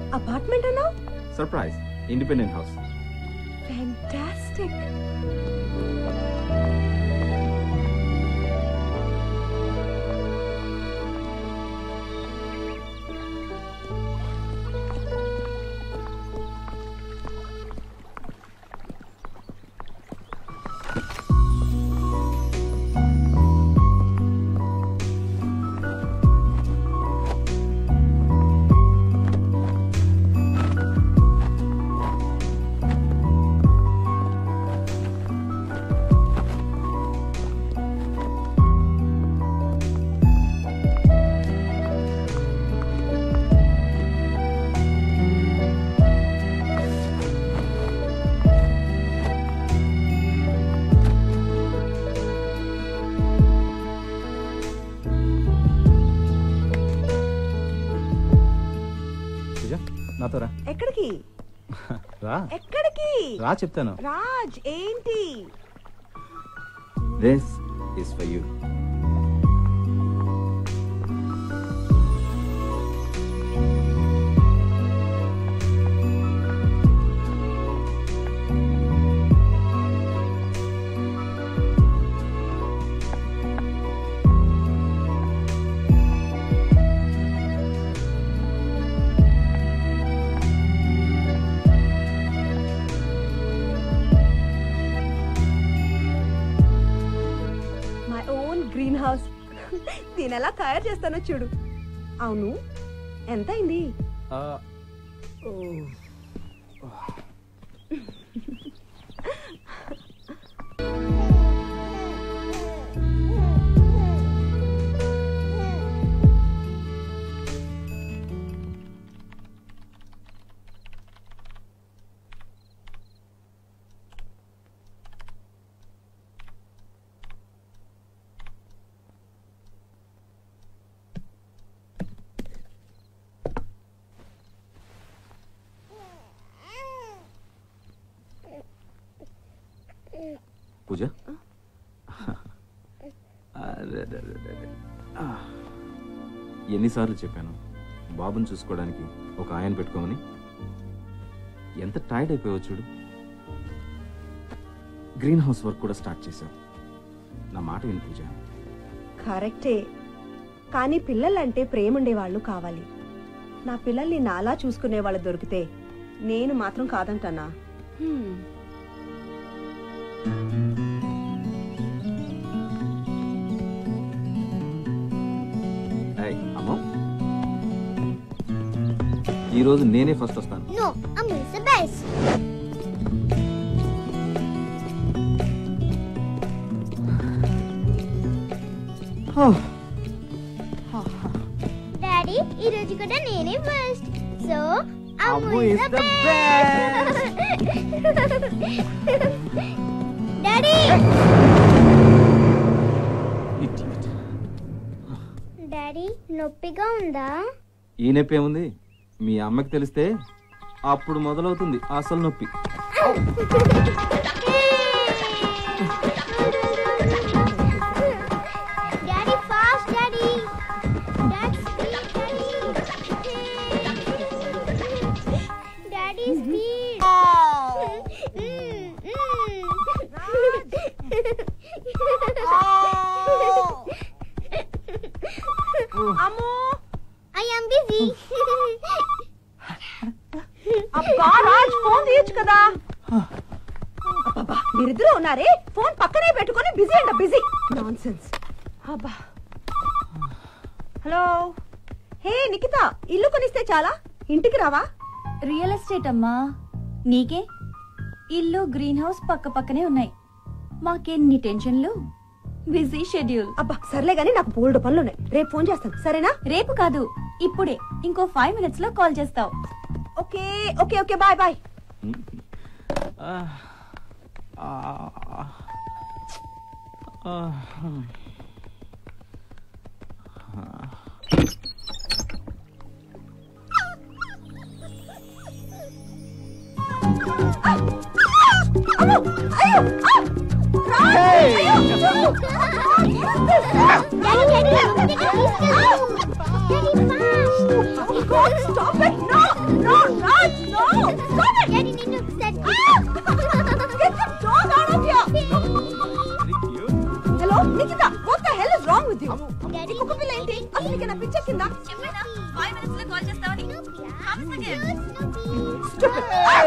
Apartment అన్నావు surprise independent house fantastic Pooja నాతో రా ఎక్కడికి రా ఎక్కడికి రా చెప్తాను రాజ్ ఏంటి this is for you my own green house దీని ఎలా తయారు చేస్తానో చూడు అవును ఎంత అయింది పూజ అరెరెరెరెరె. ఆ. ఎన్నిసార్లు చెప్పాను బాబుని చూసుకోవడానికి ఒక ఆయన పెట్టుకోమని ఎంత టైర్డ్ అయిపోయావు చూడు గ్రీన్ హౌస్ వర్క్ కూడా స్టార్ట్ చేశావు నా మాట విని పూజ కరెక్టే కానీ పిల్లలంటే ప్రేమ ఉండేవాళ్ళు కావాలి నా పిల్లల్ని నాలా చూసుకునే వాళ్ళు దొరికితే నేను మాత్రం కాదంటానా హ్మ్. ఏయ్, అమ్మో ఈరోజు నేనే ఫస్ట్ వస్తాను No, Amu's the best. Daddy ఈ రోజు కూడా నేనే first so Ammu is the daddy Idiot. Daddy నొప్పిగా ఉందా ఈ నొప్పి ఏముంది మీ అమ్మకి తెలిస్తే అప్పుడు మొదలవుతుంది అసలు నొప్పి daddy fast daddy daddy speed daddy daddy speed అమ్మో ఐ యామ్ బిజీ అబ్బా రాజ్ ఫోన్ తీయచ్చు కదా అబ్బబ్బా, మీరిద్దరూ ఉన్నారే ఫోన్ పక్కనే పెట్టుకొని బిజీ అంట బిజీ నాన్ సెన్స్ అబ్బా హలో హే నిఖిత ఇల్లు కొనిస్తే చాలా ఇంటికి రావా రియల్ ఎస్టేట్ అమ్మా నీకే ఇల్లు గ్రీన్ హౌస్ పక్క పక్కనే ఉన్నాయి మాకెన్ని టెన్షన్లు బిజీ షెడ్యూల్ అబ్బా సర్లే గానీ నాకు బోల్డ్ పనులు ఉన్నాయి రేపు ఫోన్ చేస్తాను సరేనా రేపు కాదు ఇప్పుడే ఇంకో ఫైవ్ మినిట్స్ లో కాల్ చేస్తావు okay okay okay bye bye ఆ. ఆ. ఆ. Daddy daddy daddy fast Oh God, stop it! No! No, Raj! No! Stop it! Daddy నిన్ను ఒకసారి Get the dog out of here! Hello, Nikita, what the hell is wrong with you? Daddy ఈ కుక్క పిల్ల ఏంటి? అసలు నీకు నా పిచ్చ కింద ఫైవ్ మినిట్స్ లో కాల్ చేస్తావని Stupid!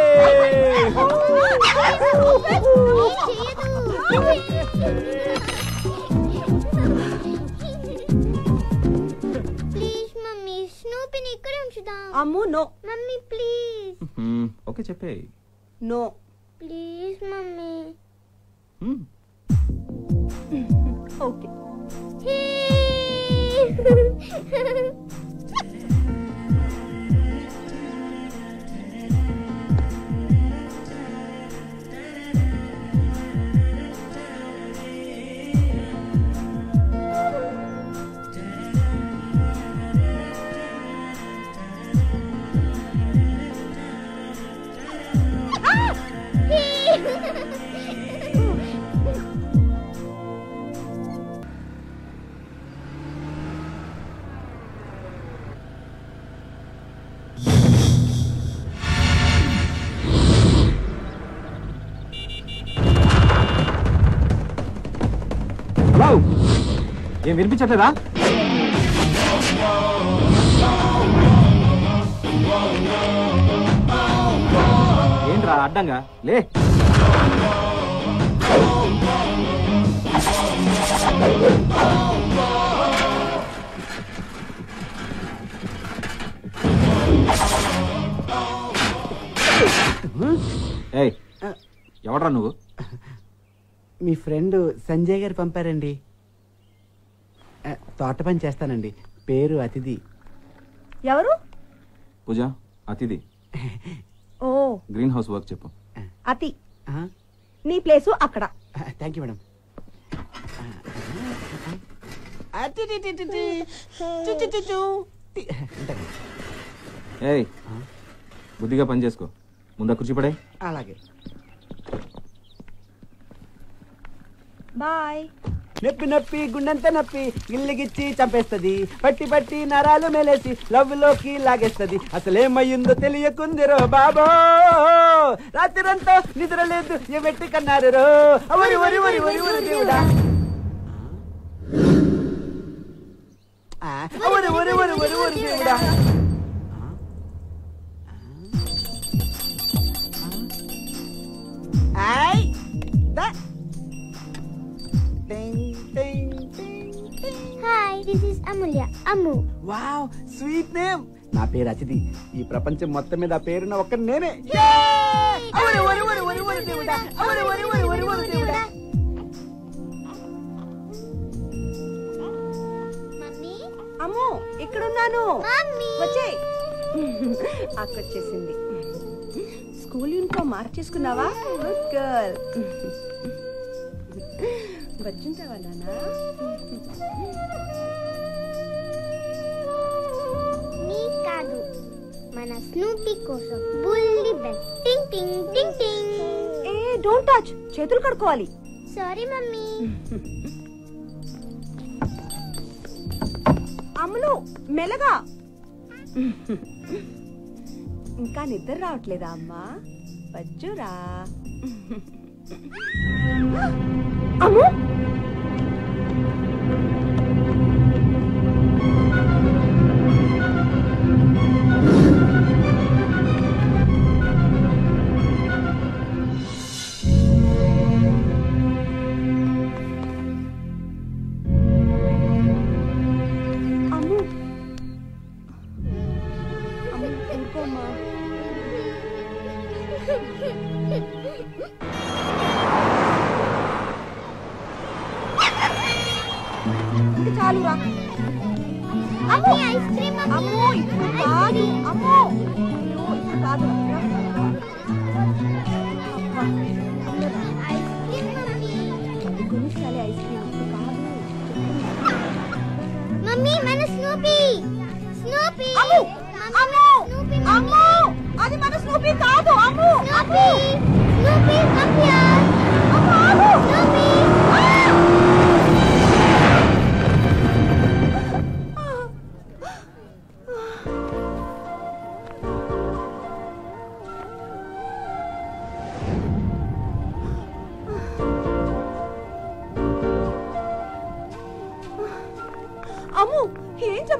ప్లీజ్ మమ్మీ స్నూపీని ఇక్కడ ఉంచుదాం Ammu no mummy please hmm, okay చెప్పే no please mummy hmm. Okay wow! ఏం వినిపించట్లేదా ఏంట్రా అడ్డంగా లే ఏయ్ ఎవడ్రా నువ్వు మీ ఫ్రెండ్ సంజయ్ గారు పంపారండి ఆ, తోట పని చేస్తానండి పేరు అతిథి ఎవరు పూజ అతిథి ఓ గ్రీన్ హౌస్ వర్క్ చెప్పు అతి నీ ప్లేసు అక్కడ థ్యాంక్ యూ మేడం అతి టి టి టి టి. టు టు టు టు. టి. ఉంటాను. ఏయ్ బుద్ధిగా పని చేసుకో ముందా కుర్చీ పడే అలాగే బాయ్ నొప్పి నొప్పి గుండెంత నొప్పి గిల్లిగిచ్చి చంపేస్తది పట్టి పట్టి నరాలు మెలేసి లవ్ లోకి లాగేస్తది అసలేమయ్యిందో తెలియకుందిరో బాబో రాత్రంతా నిద్ర లేదు ఏమెట్టి కన్నారు రో వరి వరి వరి వరి వరి దేవుడా ఆ, వరి వరి వరి వరి వరి దేవుడా ఆయ్ దా టింగ్ టింగ్ టింగ్ టింగ్ hi this is Amulya Ammu wow sweet name నా పేరు అతిథి ఈ ప్రపంచం మొత్తం మీద ఆ పేరున్న ఒక్క నేనే అవరి, వరి, వరి, వరి, వరి, దేవుడా. అవరి, వరి, వరి, వరి, వరి, దేవుడా. మమ్మీ అమ్ము ఇక్కడున్నాను మమ్మీ వచ్చే అక్కొచ్చేసింది స్కూల్ యూనిఫామ్ మార్చేసుకున్నావా గుడ్ గర్ల్ వచ్చింటావా నాన్న నీ కాదు మన స్నూపీ కోసం బుల్లి బెల్ టింగ్ టింగ్ టింగ్ టింగ్ ఏ డోంట్ టచ్ చేతులు కడుక్కోవాలి సారీ మమ్మీ అమ్ములు మెల్లగా ఇంకా నిద్ర రావట్లేదా అమ్మా వచ్చురా అమ్ము అమ్ము అమ్ము ఊరుకోమ్మా ఇంక చాలురా మమ్మీ ఐస్ క్రీమ్ అమ్మో ఇప్పుడు కాదు అమ్మో అయ్యో, ఇప్పుడు కాదు అబ్బా, ఐస్ క్రీమ్ మమ్మీ అది కొనిచ్చాలి ఐస్ క్రీమ్ ఇప్పుడు కాదు మమ్మీ మన Snoopy Snoopy Ammu Ammu Snoopy Ammu అది మన స్నూపీ కాదు Ammu Snoopy Snoopy come here Ammu ఆగు స్నూపీ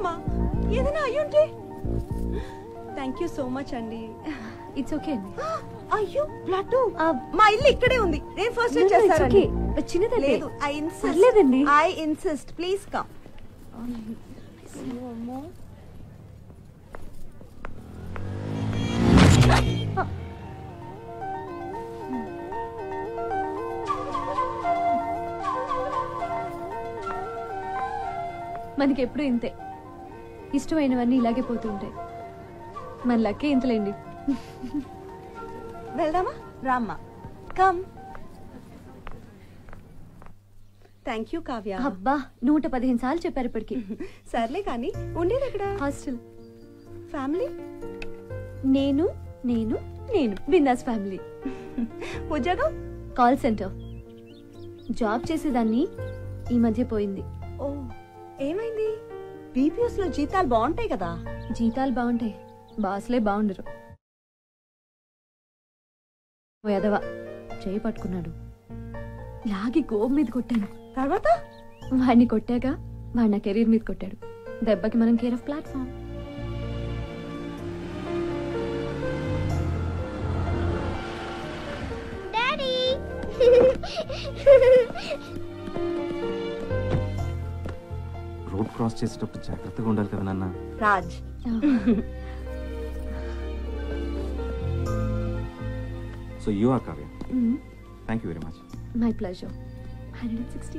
లేదమ్మా ఏదైనా అయ్యుంటే థ్యాంక్ యూ సో మచ్ అండి ఇట్స్ ఓకే అండి అయ్యో బ్లడ్ మా ఇల్లు ఇక్కడే ఉంది నేను ఫస్ట్ No, no, it's చేస్తానండి okay. చిన్నదండి. లేదు ఐ ఇన్సిస్ట్ పర్లేదండి. ఐ ఇన్సిస్ట్ ప్లీజ్ కమ్ మనకి ఎప్పుడు ఇంతే ఇష్టమైనవన్నీ ఇలాగే పోతూ ఉంటాయి మన లక్కే ఇంతలేండి వెళ్దామా రామ్మా కమ్ థ్యాంక్ యూ కావ్య అబ్బా నూట పదిహేను సార్లు చెప్పారు ఇప్పటికి సర్లే కానీ ఉండేది ఎక్కడ హాస్టల్ ఫ్యామిలీ నేను నేను నేను బిందాస్ ఫ్యామిలీ ఉద్యోగం కాల్ సెంటర్ జాబ్ చేసేదాన్ని ఈ మధ్య పోయింది ఓ ఏమైంది బీపీఎస్ లో జీతాలు బాగుంటాయి కదా జీతాలు బాగుంటాయి బాస్లే బాగుండరు ఓ ఎదవ చేయి పట్టుకున్నాడు లాగి గోబు మీద కొట్టాను తర్వాత వాడిని కొట్టాక వాడు నా కెరీర్ మీద కొట్టాడు దెబ్బకి మనం care of platform daddy road cross చేసేటప్పుడు జాగ్రత్తగా ఉండాలి కదా నాన్న Raj so you are Kavya thank you very much my pleasure hundred sixty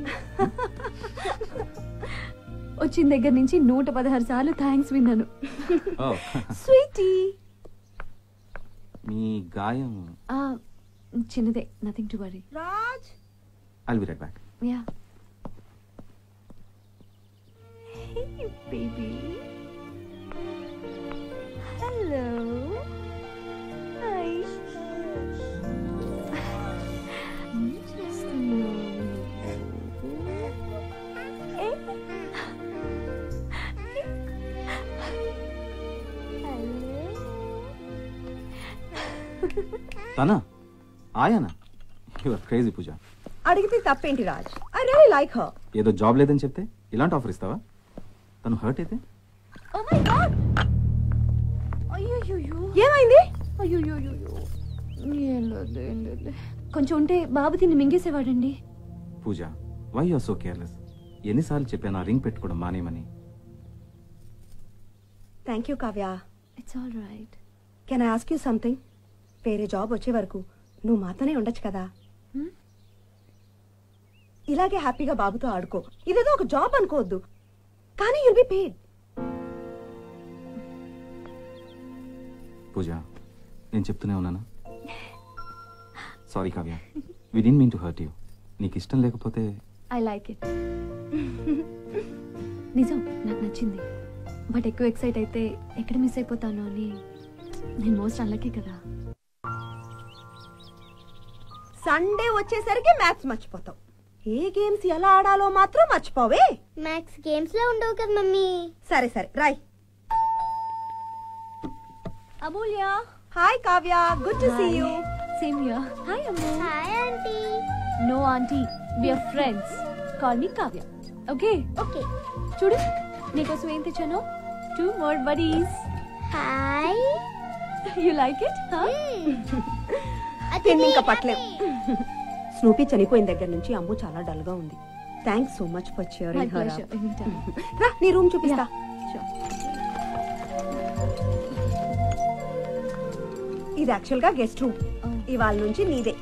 వచ్చిన దగ్గర నుంచి నూట పదహారు సార్లు థ్యాంక్స్ విన్నాను స్వీటీ మీ గాయం ఆ, చిన్నదే nothing to worry Raj I'll be right back yeah baby. Hello. Hi. తనా ఆయానా యువర్ క్రేజీ పూజ అడిగితే తప్పేంటి Raj I really like her ఏదో జాబ్ లేదని చెప్తే ఇలాంటి ఆఫర్ ఇస్తావా తను హర్ట్ అయితే ఓ మై గాడ్ అయ్యో ఏమైంది అయ్యో కొంచెం ఉంటే బాబు తిని మింగేసేవాడండి Pooja why are so careless ఎన్నిసార్లు చెప్పాను ఆ రింగ్ పెట్టుకోవడం మానేమని thank you Kavya it's all right can I ask you something వేరే జాబ్ వచ్చే వరకు నువ్వు మాతోనే ఉండొచ్చు కదా Hmm? ఇలాగే హ్యాపీగా బాబుతో ఆడుకో ఇదేదో ఒక జాబ్ అనుకోవద్దు కానీ యుల్ బి పేడ్ పూజ నేను చెప్తూనే ఉన్నానా sorry Kavya we didn't mean to hurt you నీకు ఇష్టం లేకపోతే ఐ లైక్ ఇట్ నిజం నాకు నచ్చింది బట్ ఎక్కువ ఎక్సైట్ అయితే ఎక్కడ మిస్ అయిపోతాను అని నేను మోస్ట్ అన్లక్కీ కదా సండే వచ్చేసరికి మ్యాథ్స్ మర్చిపోతావు ఏ గేమ్స్ ఎలా ఆడాలో మాత్రం మర్చిపోవే మ్యాథ్స్ గేమ్స్ లో ఉండవు కదా మమ్మీ సరే సరే రాయ్ Amulya hi Kavya good to see you same here hi Ammu hi aunty no aunty we are friends call me Kavya okay okay చూడు నీకోసం ఏం తెచ్చాను two more buddies hi you like it తిని ఇంకా పట్టలేం స్నూపీ చనిపోయిన దగ్గర నుంచి అమ్ము చాలా డల్ గా ఉంది thanks so much for my cheering her pleasure anytime రా నీ రూమ్ చూపిస్తా ఇది యాక్చువల్ గా గెస్ట్ రూమ్ Oh. ఇవాళ నుంచి నీదే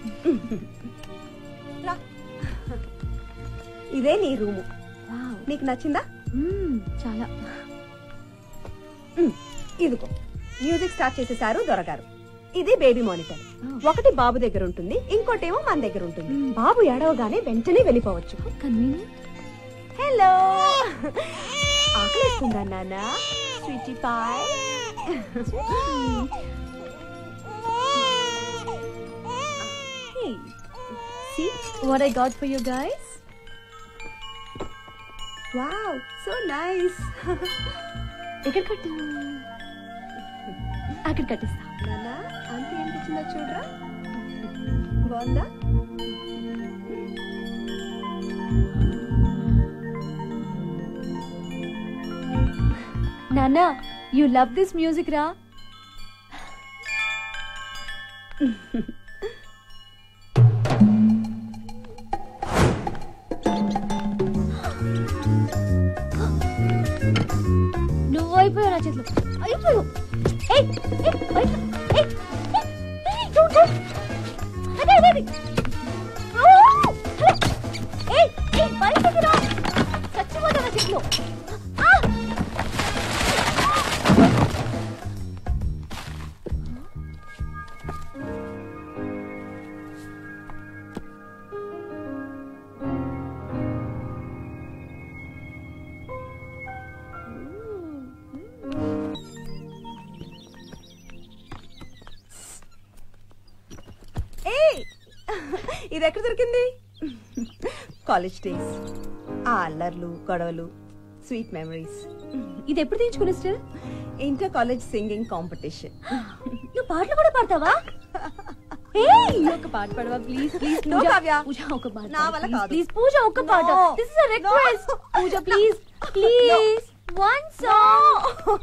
రా ఇదే నీ రూము వావ్ నీకు నచ్చిందా చాలా మ్, ఇదిగో మ్యూజిక్ స్టార్ట్ చేసేసారు దొరగారు ఇది బేబీ మానిటర్ Oh. ఒకటి బాబు దగ్గర ఉంటుంది ఇంకోటేమో మన దగ్గర ఉంటుంది మ్. బాబు ఏడవగానే వెంటనే వెళ్ళిపోవచ్చు కన్వీనియంట్ హలో ఆకలిస్తుందా నాన్న స్వీటీ పాయ్ See what I got for you guys? Wow so nice ఎక్కడ కట్టు అక్కడ కట్టిస్తా నాన్న ఆంటీ ఏం తెచ్చిందో చూడరా బాగుందా నాన్న యు లవ్ దిస్ మ్యూజిక్ రా నువ్వు అయిపోయావు నా చేతిలో అయిపోయావు ఏయ్, ఏయ్, బయట, ఏయ్, ఏయ్, ఏయ్, don't, don't. అదే, అదే, అదే. ఓ, అదే. ఏయ్, ఏయ్, బయటికి రా. చచ్చిపోతావు నా చేతిలో. ఆ! ఏయ్ ఇది ఎక్కడ దొరికింది కాలేజ్ డేస్ ఆ అల్లర్లు గొడవలు స్వీట్ మెమరీస్ ఇది ఎప్పుడు తీయించుకుని still inter college singing competition నువ్వు పాటలు కూడా పాడతావా ఏయ్ ఒక పాట పాడవా please please No, Kavya. Pooja ఒక పాట నా వల్ల కాదు. ప్లీజ్ పూజ ఒక పాట No. This is a request Pooja please please one song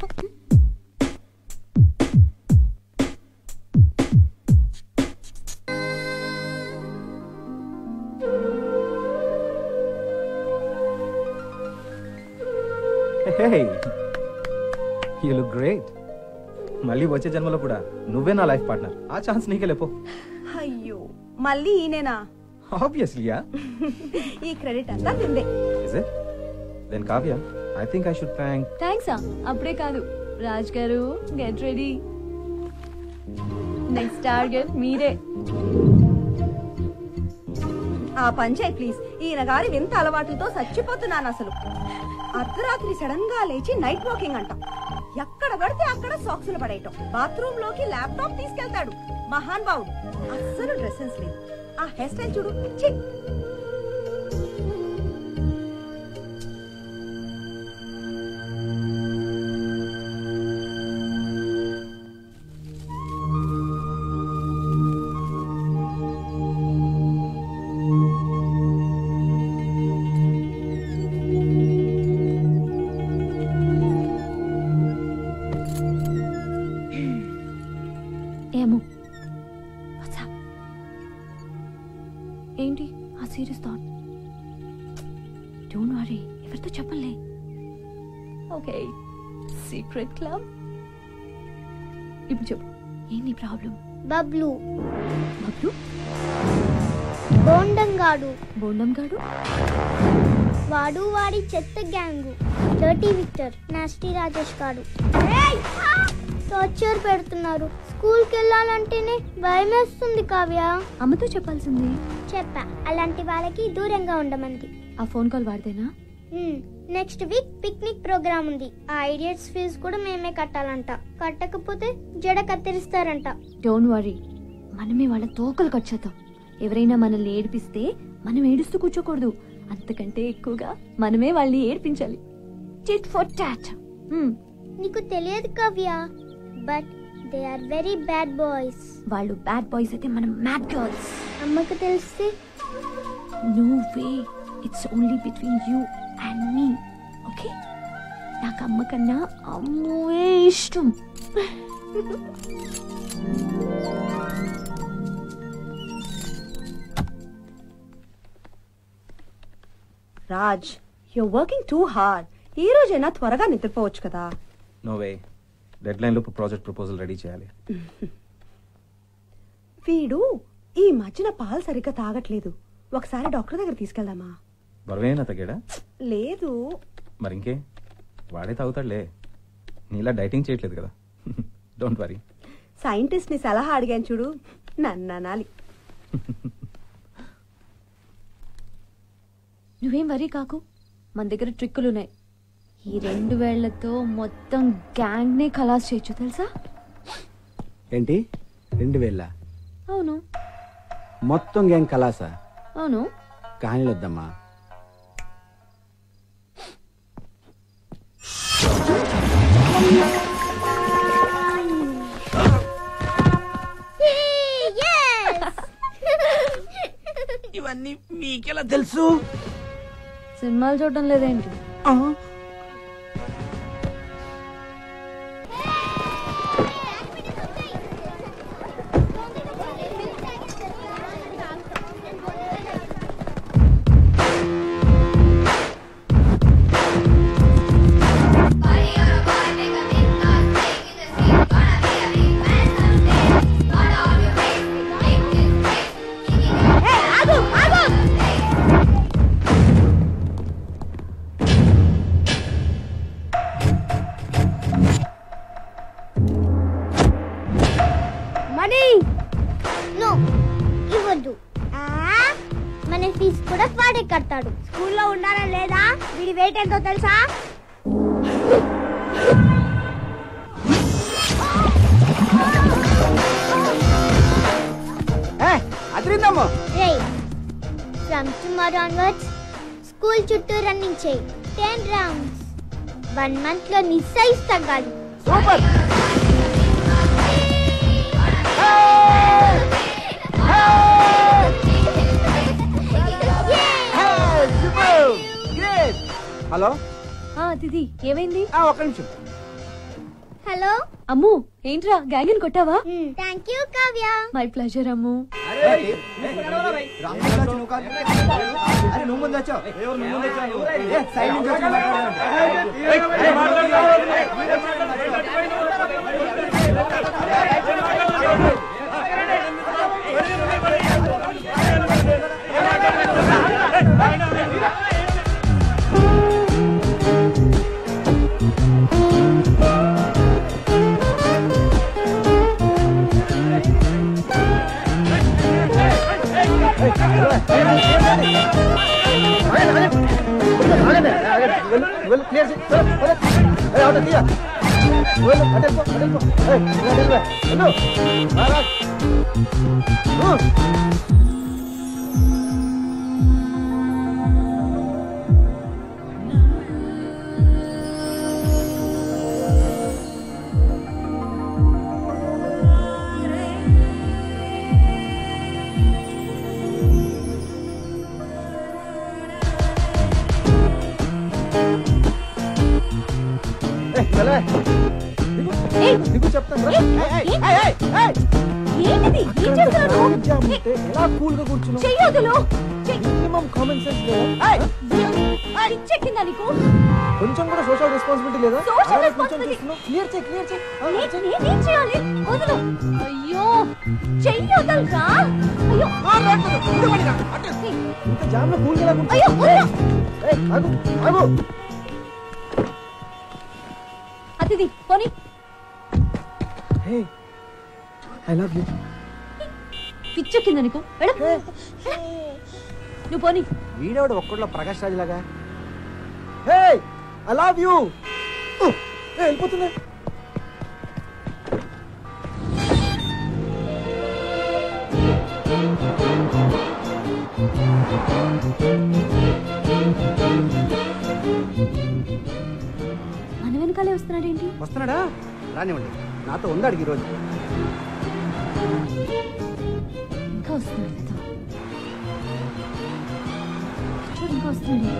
hey you look great మళ్ళీ వచ్చే జన్మలో కూడా నువ్వే నా లైఫ్ పార్ట్నర్ ఆ ఛాన్స్ నీకే లేపో అయ్యో మళ్ళీ ఈయనేనా ఆబ్వియస్లీ యా ఈ క్రెడిట్ అంతా నిందే is it then Kavya I think I should thank thanks అప్పుడే కాదు రాజ్ గారు గెట్ రెడీ నెక్స్ట్ టార్గెట్ మీరే ఆ పంచాయ్ ప్లీజ్ ఈయన గారి వింత అలవాట్లతో చచ్చిపోతున్నాను అసలు అర్ధరాత్రి సడన్ గా లేచి నైట్ వాకింగ్ అంటాం ఎక్కడ పడితే అక్కడ సాక్సులు పడేయటం బాత్రూమ్ లోకి ల్యాప్టాప్ తీసుకెళ్తాడు మహాన్ బావుడు అస్సలు డ్రెస్సెస్ లేదు ఆ హెయిర్ స్టైల్ చూడు ఛీ! ఏమో What's up? ఏంటి ఆ సీరియస్ థాట్ డోంట్ వరీ ఎవరితో చెప్పలే ఓకే సీక్రెట్ క్లబ్ ఇప్పుడు చెప్పు ఏంటి ప్రాబ్లం బబ్లు బబ్లు బోండంగాడు బోండం గాడు వాడు వాడి చెత్త గ్యాంగు డర్టీ విక్టర్ నాస్టీ రాజేష్ గాడు టార్చర్ పెడుతున్నారు స్కూల్కి వెళ్ళాలంటేనే భయమేస్తుంది కావ్య అమ్మతో చెప్పాల్సింది చెప్పా అలాంటి వాళ్ళకి దూరంగా ఉండమంది ఆ ఫోన్ కాల్ వాడితేనా నెక్స్ట్ వీక్ పిక్నిక్ ప్రోగ్రామ్ ఉంది ఆ ఐడియట్స్ ఫీజు కూడా మేమే కట్టాలంట కట్టకపోతే జడ కత్తిరిస్తారంట డోంట్ వరీ మనమే వాళ్ళ తోకలు కట్ చేద్దాం ఎవరైనా మనల్ని ఏడిపిస్తే మనం ఏడుస్తూ కూర్చోకూడదు అంతకంటే ఎక్కువగా మనమే వాళ్ళని ఏడిపించాలి చిట్ ఫర్ టాట్ నీకు తెలియదు Kavya but they are very bad boys వాళ్ళు బ్యాడ్ బాయ్స్ అయితే మనం మ్యాడ్ గర్ల్స్ అమ్మకు తెలిస్తే no way it's only between you and me okay నాకు అమ్మ కన్నా అమ్మే ఇష్టం Raj you're working too hard ఈ రోజైనా త్వరగా నిద్రపోవచ్చు కదా నో వే డెడ్ లైన్ లోపు ప్రాజెక్ట్ ప్రపోజల్ రెడీ చేయాలి వీడు ఈ మధ్యన పాలు సరిగ్గా తాగట్లేదు ఒకసారి డాక్టర్ దగ్గర తీసుకెళ్దామా బరువేనా తగ్గాడా లేదు మరి ఇంకే వాడే తాగుతాడులే నీలా డైటింగ్ చేయట్లేదు కదా డోంట్ వరీ సైంటిస్ట్ ని సలహా అడిగాను చూడు నన్ను అనాలి నువ్వేం వరీ కాకు మన దగ్గర ట్రిక్కులు ఉన్నాయి ఈ రెండు వేళ్లతో మొత్తం గ్యాంగ్ నే ఖలాస్ చేయొచ్చు తెలుసా ఏంటి రెండు వేల అవును మొత్తం గ్యాంగ్ కలాసా అవును కహానీలు వద్దమ్మా ఇవన్నీ మీకెలా తెలుసు సినిమాలు చూడడం లేదేంటి మనీ నో ఇవ్వద్దు మన ఫీజు కూడా వాడే కట్టాడు స్కూల్లో ఉండాలా లేదా వీడి వెయిట్ ఎంతో తెలుసా ఏ అదిరిందమ్మో రే ఫ్రమ్ టుమారో ఆన్వర్డ్స్ స్కూల్ చుట్టూ రన్నింగ్ చేయి టెన్ రౌండ్స్ వన్ మంత్ లో నీ సైజ్ తగ్గాలి సూపర్ హలో ఆ తిది ఏమైంది ఒక్క నిమిషం హలో అమ్ము ఏంట్రా గ్యాంగిన్ కొట్టావా thank you Kavya my pleasure Ammu అరే నువ్వు ముందు వచ్చావు ఏ, సైడ్ నుంచి వచ్చి మాట్లాడాలంట. దిగు చెప్తాను ఏంటిది ఏం చేస్తున్నావు ఎలా కూల్ గా కూర్చున్నావు చెయ్యదులు మినిమం కామన్ సెన్స్ చెక్కిందా నీకు కొంచెం కూడా సోషల్ రెస్పాన్సిబిలిటీ లేదా Social అలాగే కొంచెం responsibility. చేస్తున్నావు క్లియర్ చేయి క్లియర్ చేయి ఆ, నే- చేయి. నేనేం చేయాలి వదులు అయ్యో చెయ్యొదలుగా అయ్యో ఇంత జామ్ లో కూల్ గా ఎలా అయ్యో వదలు ఏయ్, ఆగు ఆగు అతిథి పోనీ హే ఐ లవ్ యూ పిచ్చెక్కిందా నీకు వెళ్ళు. నువ్వు పోనీ వీడేవాడు ఒక్కడిలో ప్రకాష్ రాజ్ లాగా హే ఐ లవ్ యూ వెళ్ళిపోతుంది మన వెనకాలే వస్తున్నాడేంటి వస్తున్నాడా రానివ్వండి నాతో ఉందాడు ఈరోజు ఇంకా వస్తున్నాడు కదా చూడు ఇంకా వస్తున్నాడు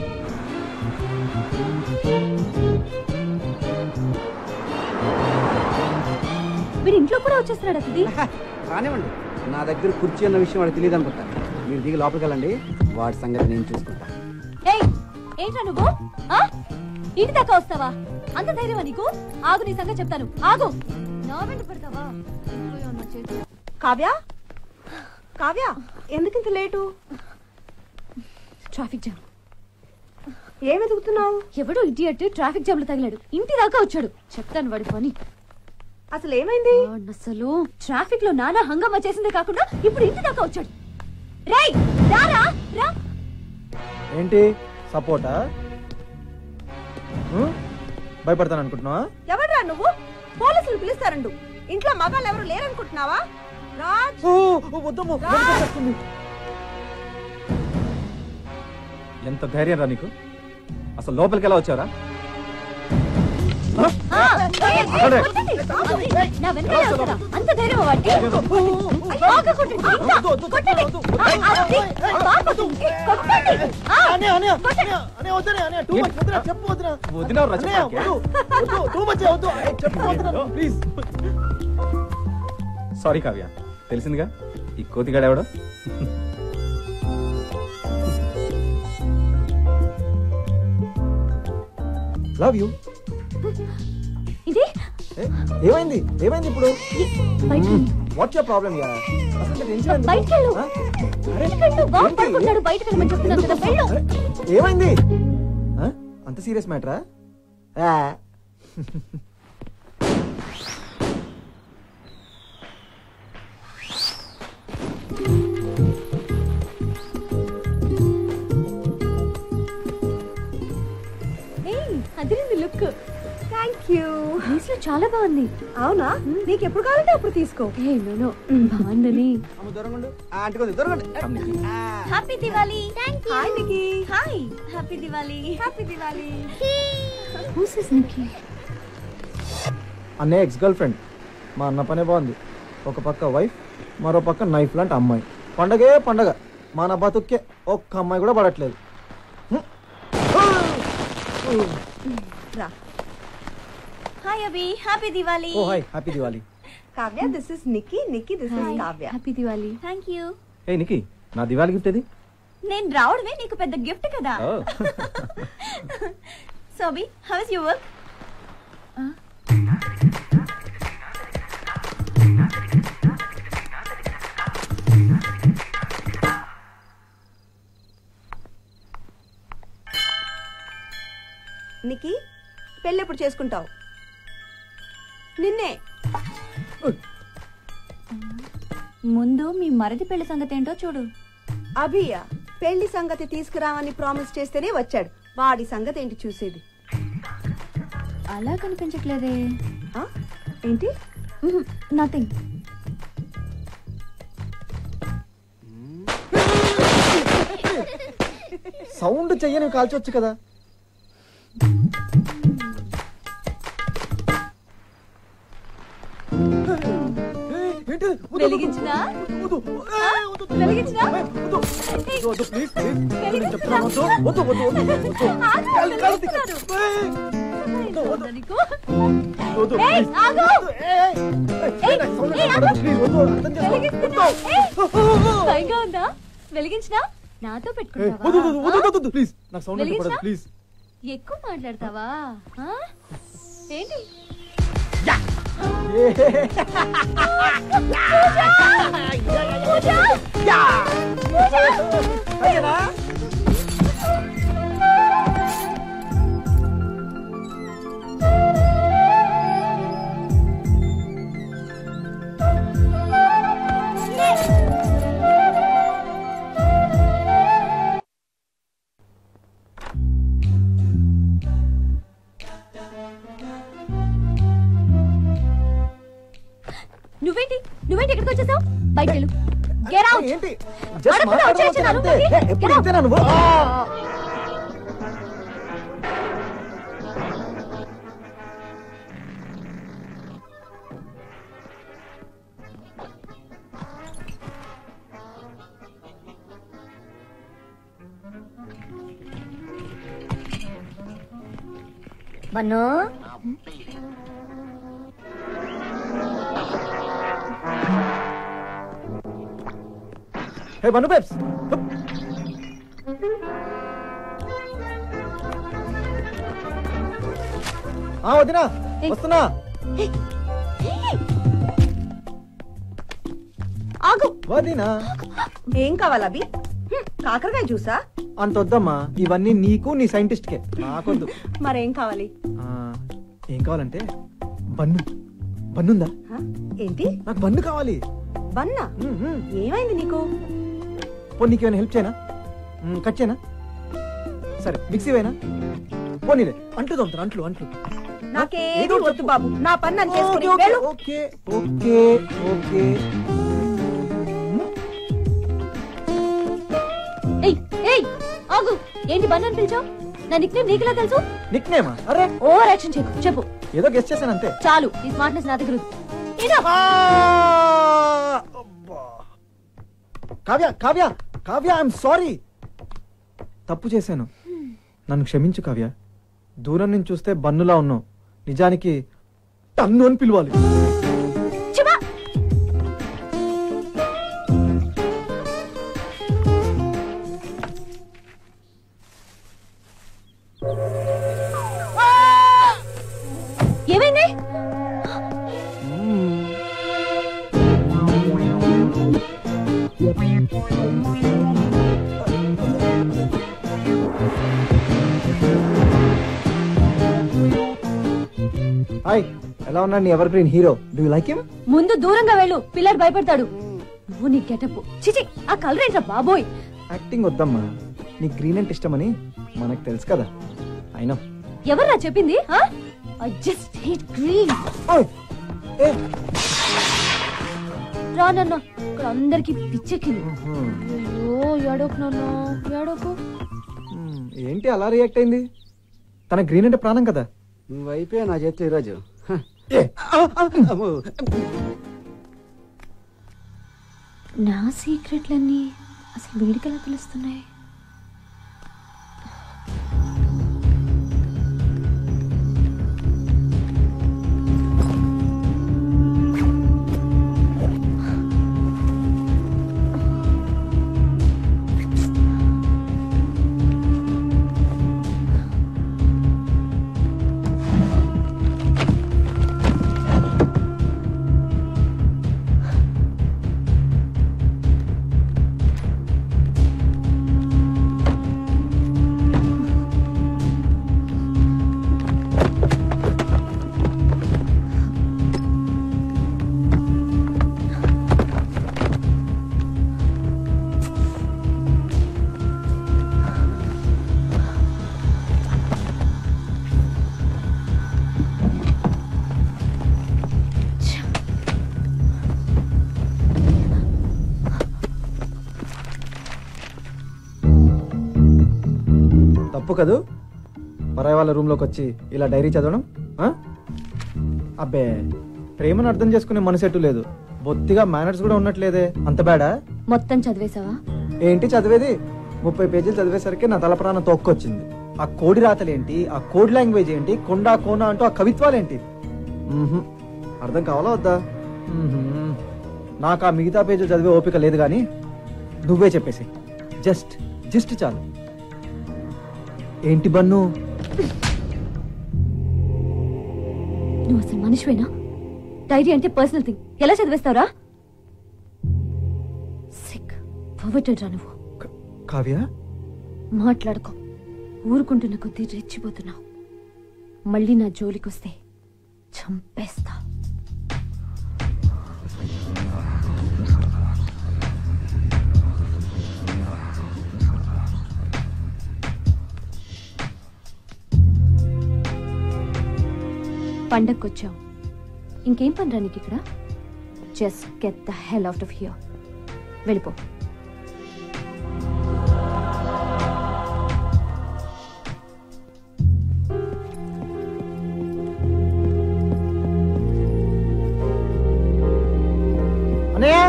వీడు ఇంట్లో కూడా వచ్చేస్తున్నాడు అతిథి రానివ్వండి నా దగ్గర కుర్చీ అన్న విషయం వాడికి తెలియదు అనుకుంటా మీరు దిగి లోపలికి వెళ్ళండి వాడి సంగతి నేను చూసుకుంటా ఏయ్ ఏంట్రా నువ్వు ఆ? ఇంటి దాకా వస్తావా అంత ధైర్యమా నీకు ఆగు నీ సంగతి చెప్తాను ఆగు నా వెంట పడతావా అయ్యో, నా చేతులు. కావ్య కావ్య ఎందుకింత లేటు ట్రాఫిక్ జామ్ ఏం వెతుకుతున్నావు ఎవడో ఇడియట్ ట్రాఫిక్ జామ్ లో తగిలాడు ఇంటి దాకా వచ్చాడు చెప్తాను వాడి పని అసలు ఏమైంది వాడిని అసలు ట్రాఫిక్ లో నానా హంగామా చేసిందే కాకుండా ఇప్పుడు ఇంటి దాకా వచ్చాడు రేయ్ రారా రా ఏంటి సపోర్టా భయపడతాను అనుకుంటున్నావా ఎవడ్రా నువ్వు పోలీసులు పిలుస్తారండు ఇంట్లో మగాళ్ళు ఎవరు లేరనుకుంటున్నావా రాజ్ వద్దమ్ము రాజ్ ఎంత ధైర్యం రా నీకు అసలు లోపలికి ఎలా వచ్చారా ఆ, ఏయ్, అక్కడే. కొట్టండి. నా వెనకాలే వస్తారా? అంత ధైర్యం వాడికి బాగా కొట్టండి ఇంకా కొట్టండి ఆ, అది. బాగా కొట్టండి. కొట్టండి ఆ, కొట్టండి. వదినవరా ప్లీజ్ సారీ కావ్య తెలిసిందిగా ఈ కోతిగాడు ఎవడో లవ్ యూ ఇది ఏమైంది ఏమైంది ఇప్పుడు బయటికి వాట్స్ యువర్ ప్రాబ్లం యా అసలు టెన్షన్ ఎందుకు? బయటికి వెళ్ళు. ఆ? బయటికి వెళ్ళు. బాగా ఏంటి? పడుకుంటాడు బయటకు వెళ్ళమని చెప్తున్నాను కదా వెళ్ళు అరే, ఏమైంది ఆ? అంత సీరియస్ మ్యాటరా చాలా బాగుంది అవునా నీకు ఎప్పుడు కావాలంటే అప్పుడు తీసుకో ఏ నో బాగుందని అమ్మ దొరకండు ఆ ఆంటీ కొద్ది దొరకండి happy Diwali hi Niki hi happy Diwali happy Diwali who's is Nikki అన్నయ్య ఎక్స్ గర్ల్ ఫ్రెండ్ మా అన్న పనే బాగుంది ఒక పక్క వైఫ్ మరో పక్క నైఫ్ లాంటి అమ్మాయి పండగే పండగ మన బతుక్కే ఒక్క అమ్మాయి కూడా పడట్లేదు రా hi Abhi happy Diwali oh hi happy Diwali Kavya this is Niki Niki this is Kavya happy Diwali thank you ఏ నికి నా దివాళి గిఫ్ట్ ఇది నేను రావడమే నీకు పెద్ద గిఫ్ట్ కదా oh. So Abhi how is your work Niki పెళ్ళి ఎప్పుడు చేసుకుంటావు నిన్నే ముందు మీ మరది పెళ్లి సంగతి ఏంటో చూడు అభియ పెళ్లి సంగతి తీసుకురావని ప్రామిస్ చేస్తేనే వచ్చాడు వాడి సంగతి ఏంటి చూసేది అలా కనిపించట్లేదే ఆ? ఏంటి నథింగ్ సౌండ్ చెయ్యని కాల్చొచ్చు కదా ఏంటి? వద్దు, వెలిగించినా వద్దు, ఏ, వద్దు, వెలిగించినా వద్దు, వద్దు, వద్దు, ప్లీజ్, ప్లీజ్. నేను వెలిగించినా? చెప్తున్నాను, వద్దు, వద్దు, వద్దు, వద్దు, వద్దు. ఆగు, కాలు- కాలు తీ- వెలిగిస్తున్నాను. ఏ, వద్దు, వద్దు, నీకు వద్దు, ఏయ్, ప్లీజ్. ఆగు. వద్దు, ఏ, ఏ, ఏ, ఏయ్, నాకు సౌండ్ ఏయ్, పడదు, ఆగు. ప్లీజ్, వద్దు, అర్థం చేసుకో. వెలిగిస్తున్నా. వద్దు. ఏయ్, భయంగా ఉందా వెలిగించినా నాతో ఏ, వద్దు, పెట్టుకుంటావా వద్దు, వద్దు, వద్దు, వద్దు, ప్లీజ్ నాకు సౌండ్ అంటే వెలిగించా? పడదు ప్లీజ్ ఎక్కువ మాట్లాడతావా ఆ? ఏంటి నువ్వేంటి నువ్వేంటి ఎక్కడికి వచ్చేసావు బయట వెళ్ళు గెట్ అవుట్ ఏంటి జస్ట్ అడగకుండా వచ్చేయచ్చు మాట్లాడవచ్చు అంతే నా రూమ్లోకి. ఏ, ఎప్పుడు Get out. ఇంతేనా నువ్వు బన్ను హే బను బేబ్స్ ఆ వదినా ఏయ్. వస్తున్నా ఆగు వదినా ఏం కావాలి అభి హ్మ్, కాకరకాయ జ్యూసా అంత వద్దమ్మా ఇవన్నీ నీకు నీ సైంటిస్ట్ కే నాకొద్దు మరేం కావాలి ఆ, ఏం కావాలంటే బన్ను బన్నుందా హ? ఏంటి నాకు బన్ను కావాలి బన్నా మ్మ్, మ్మ్. ఏమైంది నీకు పోనీ నీకు ఏమైనా హెల్ప్ చేయనా మ్మ్, కట్ చేయనా సరే మిక్సీ వేనా పోనీలే అంట్లు తోముతాను అంట్లు అంట్లు నాకేది ఏదో వద్దు బాబు నా పని నన్ను చేసుకుని ఓకే, వెళ్ళు ఓకే ఓకే ఓకే ఏయ్ ఏయ్ ఆగు ఏంటి బన్ అని పిలిచావు నా నిక్ నేమ్ నీకులా తెలుసు నిక్ నేమా అరే ఓవర్ యాక్షన్ చెప్పు చెప్పు ఏదో గెస్ట్ చేశాను అంతే చాలు ఈ స్మార్ట్నెస్ నా దగ్గర ఉంది. ఇదో. ఆ! అబ్బా. కావ్య కావ్య కావ్య ఐఎమ్ సారీ తప్పు చేశాను నన్ను క్షమించు కావ్య దూరం నుంచి చూస్తే బన్నులా ఉన్నావు నిజానికి టన్ను అని పిలవాలి చివా ఏమైంది హాయ్ ఎలా ఉన్నాడు నీ evergreen hero do you like him ముందు దూరంగా వెళ్ళు పిల్లడు భయపడతాడు నువ్వు నీ గెటప్ చిచి ఆ కలర్ ఏంట్రా బాబోయ్ యాక్టింగ్ వద్దమ్మా నీ గ్రీన్ అంటే ఇష్టమని మనకు తెలుసు కదా అయినా ఎవర్రా చెప్పింది ఆ? ఐ జస్ట్ హేట్ గ్రీన్ ఓయ్ ఏ రా నాన్న ఇక్కడ అందరికి పిచ్చెక్కింది అయ్యో ఏడోకు నాన్న ఏడోకు మ్మ్, ఏంటి అలా రియాక్ట్ అయింది తన గ్రీన్ అంటే ప్రాణం కదా నువ్వు అయిపోయా నా చేతిలో ఈరోజు హ. ఏ, అమ్మో. నా సీక్రెట్లన్నీ అసలు వీడికి ఎలా తెలుస్తున్నాయి తప్పు కదూ పరాయి వాళ్ళ రూమ్లోకి వచ్చి ఇలా డైరీ చదవడం ఆ? అబ్బే ప్రేమను అర్థం చేసుకునే మనసెట్టు లేదు బొత్తిగా మేనర్స్ కూడా ఉన్నట్లేదే అంత బేడా మొత్తం చదివేశావా ఏంటి చదివేది ముప్పై పేజీలు చదివేసరికి నా తల ప్రాణం తొక్కొచ్చింది ఆ కోడి రాతలేంటి ఆ కోడ్ లాంగ్వేజ్ ఏంటి కొండా కోన అంటూ ఆ కవిత్వాలేంటి మ్మ్హ్మ్. అర్థం కావాలా వద్దా మ్మ్హ్మ్. నాకు ఆ మిగతా పేజీలు చదివే ఓపిక లేదు కానీ నువ్వే చెప్పేసి జస్ట్ జస్ట్ చాలు ఏంటి బన్ను నువ్వు అసలు మనిషివేనా డైరీ అంటే పర్సనల్ థింగ్ ఎలా చదివేస్తావురా సిక్ పవర్టెడ్ రా నువ్వు క- కావ్య మాట్లాడుకో ఊరుకుంటున్న కొద్దీ రెచ్చిపోతున్నావు మళ్ళీ నా జోలికొస్తే చంపేస్తా పండక్కొచ్చావు ఇంకేం పని నీకు ఇక్కడ just get the hell out of here వెళ్ళిపో అనయ్య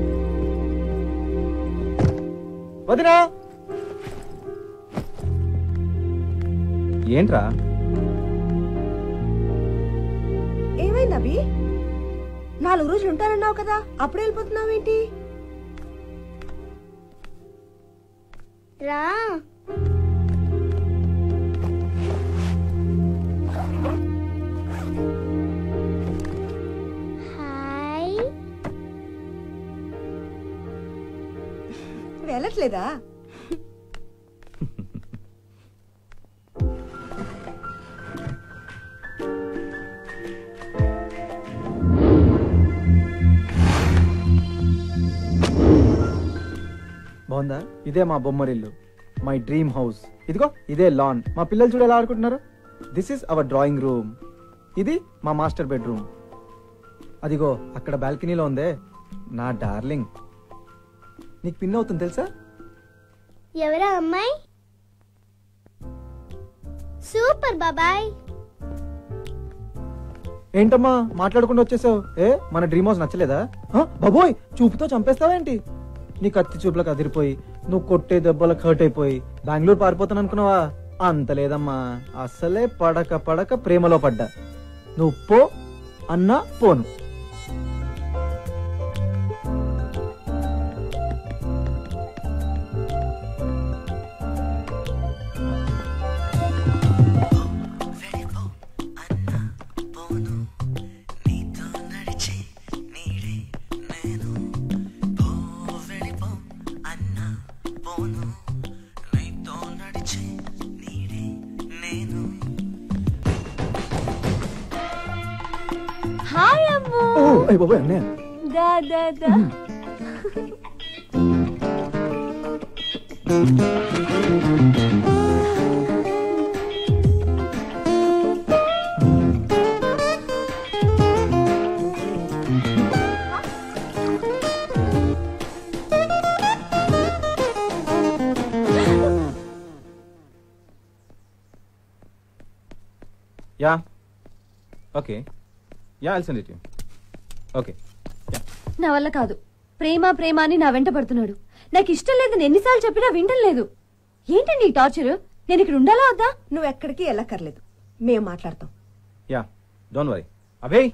వదినా ఏంట్రా ఏమైంది అభి నాలుగు రోజులు ఉంటానన్నావు కదా అప్పుడే వెళ్ళిపోతున్నావేంటి రా హాయ్ వెళ్ళట్లేదా బాగుందా ఇదే మా బొమ్మరిల్లు మై డ్రీమ్ హౌస్ ఇదిగో ఇదే లాన్ మా పిల్లలు చూడు ఎలా ఆడుకుంటున్నారు this is our drawing room ఇది మా మాస్టర్ బెడ్రూమ్ అదిగో అక్కడ బాల్కనీలో ఉందే నా డార్లింగ్ నీకు పిన్ అవుతుంది తెలుసా ఎవరా అమ్మాయి సూపర్ బాబాయ్ ఏంటమ్మా మాట్లాడకుండా వచ్చేసావు ఏ మన డ్రీమ్ హౌస్ నచ్చలేదా ఆ, బాబోయ్ చూపుతో చంపేస్తావేంటి నీ కత్తి చూపులకు అదిరిపోయి నువ్వు కొట్టే దెబ్బలకు హర్ట్ అయిపోయి బెంగళూరు పారిపోతాను అనుకున్నావా అంత లేదమ్మా అసలే పడక పడక ప్రేమలో పడ్డా నువ్వు పో అన్నా పోను హాయ్ అమ్ము ఓ, అయ్ బాబోయ్ అన్నయ్య దా దా దా yeah okay yeah I'll send it you okay నా వల్ల కాదు ప్రేమ ప్రేమ అని నా వెంట పడుతున్నాడు నాకు ఇష్టం లేదని ఎన్నిసార్లు చెప్పినా వింటం లేదు ఏంటండి ఈ టార్చర్ నేను ఇక్కడ ఉండాలా వద్దా నువ్వు ఎక్కడికి వెళ్ళక్కర్లేదు మేము మాట్లాడతాం yeah don't worry Abhay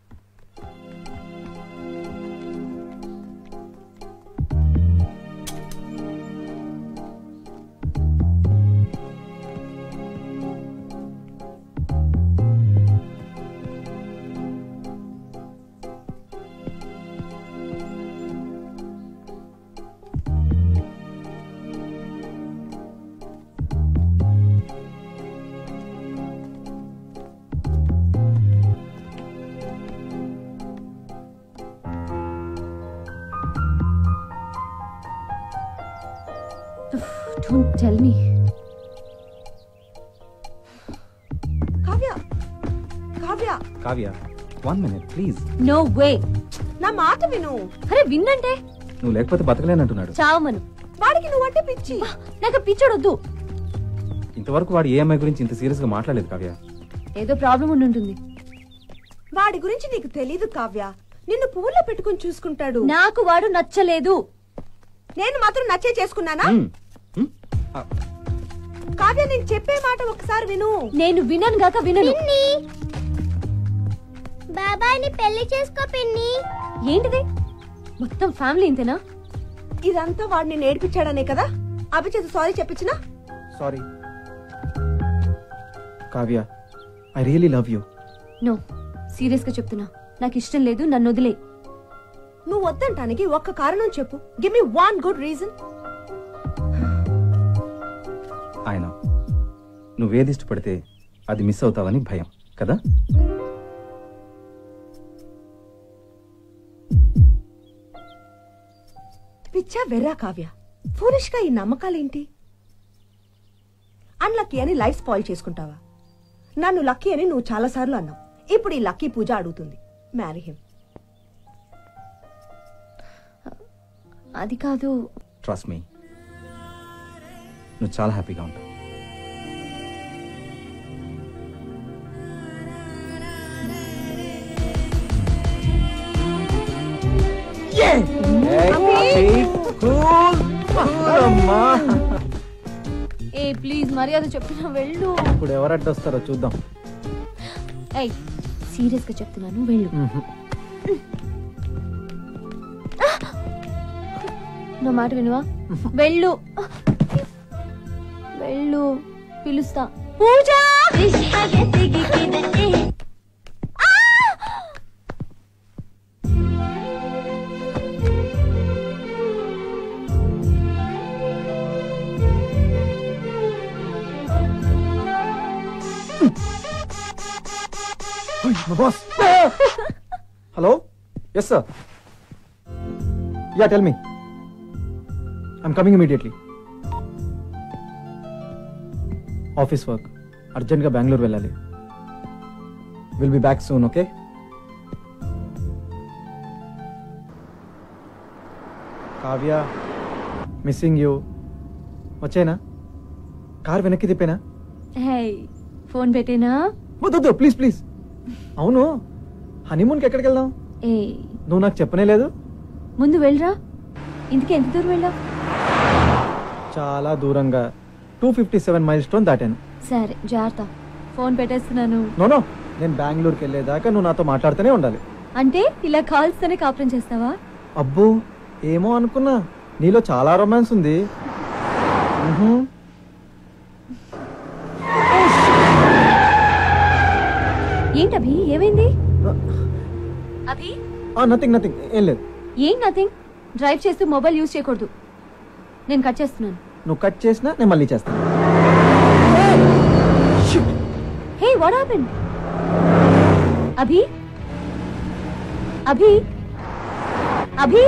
don't tell me Kavya Kavya Kavya one minute please no way నా మాట విను అరే విన్నంటే నువ్వు లేకపోతే బతకలేనంటున్నాడు చావమను వాడికి నువ్వంటే పిచ్చి నాకు పిచ్చోడొద్దు ఇంతవరకు వాడు ఈఎంఐ గురించి ఇంత సీరియస్ గా మాట్లాడలేదు కావ్య ఏదో ప్రాబ్లం ఉండి ఉంటుంది వాడి గురించి నీకు తెలీదు కావ్య నిన్ను పువ్వుల్లో పెట్టుకుని చూసుకుంటాడు నాకు వాడు నచ్చలేదు నేను మాత్రం నచ్చే చేసుకున్నానా హ్మ్. హ్మ్? ఆ, కావ్య నేను చెప్పే మాట ఒకసారి విను నేను వినను గాక వినను పిన్ని బాబాయ్ని పెళ్లి చేసుకో పిన్ని ఏంటిది మొత్తం ఫ్యామిలీ ఇంతేనా ఇదంతా వాడిని నేర్పించాడనే కదా అభిచేత సారీ చెప్పించినా sorry Kavya I really love you no serious గా చెప్తున్నా నాకు ఇష్టం లేదు నన్ను వదిలే నువ్వు వద్దంటానికి ఒక్క కారణం చెప్పు give me one good reason ఆయన నువ్వేది ఇష్టపడితే అది మిస్ అవుతావని భయం కదా పిచ్చా వెర్రా కావ్య ఫూలిష్ గా ఈ నమ్మకాలేంటి అన్లక్కీ అని లైఫ్ స్పాయిల్ చేసుకుంటావా నన్ను లక్కీ అని నువ్వు చాలా సార్లు అన్నావు ఇప్పుడు ఈ లక్కీ పూజ అడుగుతుంది మ్యారీ హిమ్ అది కాదు ట్రస్ట్ మీ నువ్వు చాలా హ్యాపీగా ఉంటావు ఏ ప్లీజ్ మర్యాద చెప్తున్నా వెళ్ళు ఇప్పుడు ఎవరు అడ్డొస్తారో చూద్దాం ఏయ్ సీరియస్ గా చెప్తున్నాను వెళ్ళు నా మాట వినువా వెళ్ళు వెళ్ళు పిలుస్తా Pooja boss hello yes sir yeah tell me I'm coming immediately office work అర్జెంట్గా బెంగళూరు వెళ్ళాలి will be back soon okay Kavya missing you వచ్చేనా కార్ వెనక్కి తిప్పేనా హే ఫోన్ పెట్టేనా వద్దు ప్లీజ్ ప్లీజ్ అవును హనీమూన్కి ఎక్కడికి వెళ్దాం ఏ నువ్వు నాకు చెప్పనే లేదు ముందు వెళ్ళరా ఇందుకే ఎంత దూరం వెళ్ళావు చాలా దూరంగా two fifty seven milestone దాటాను సరే జాగ్రత్త ఫోన్ పెట్టేస్తున్నాను నోనో నేను బెంగళూరుకి వెళ్ళేదాకా నువ్వు నాతో మాట్లాడుతూనే ఉండాలి అంటే ఇలా కాల్స్తోనే కాపురం చేస్తావా అబ్బో ఏమో అనుకున్నా నీలో చాలా రొమాన్స్ ఉంది మ్హూ. ఏంటి అభి ఏమైంది అభి ఆ నథింగ్ నథింగ్ ఏం లేదు ఏం నథింగ్ డ్రైవ్ చేస్తూ మొబైల్ యూజ్ చేయకూడదు నేను కట్ చేస్తున్నాను నువ్వు కట్ చేసినా నేను మళ్ళీ చేస్తాను హే వాట్ హ్యాపెన్ అభి అభి అభి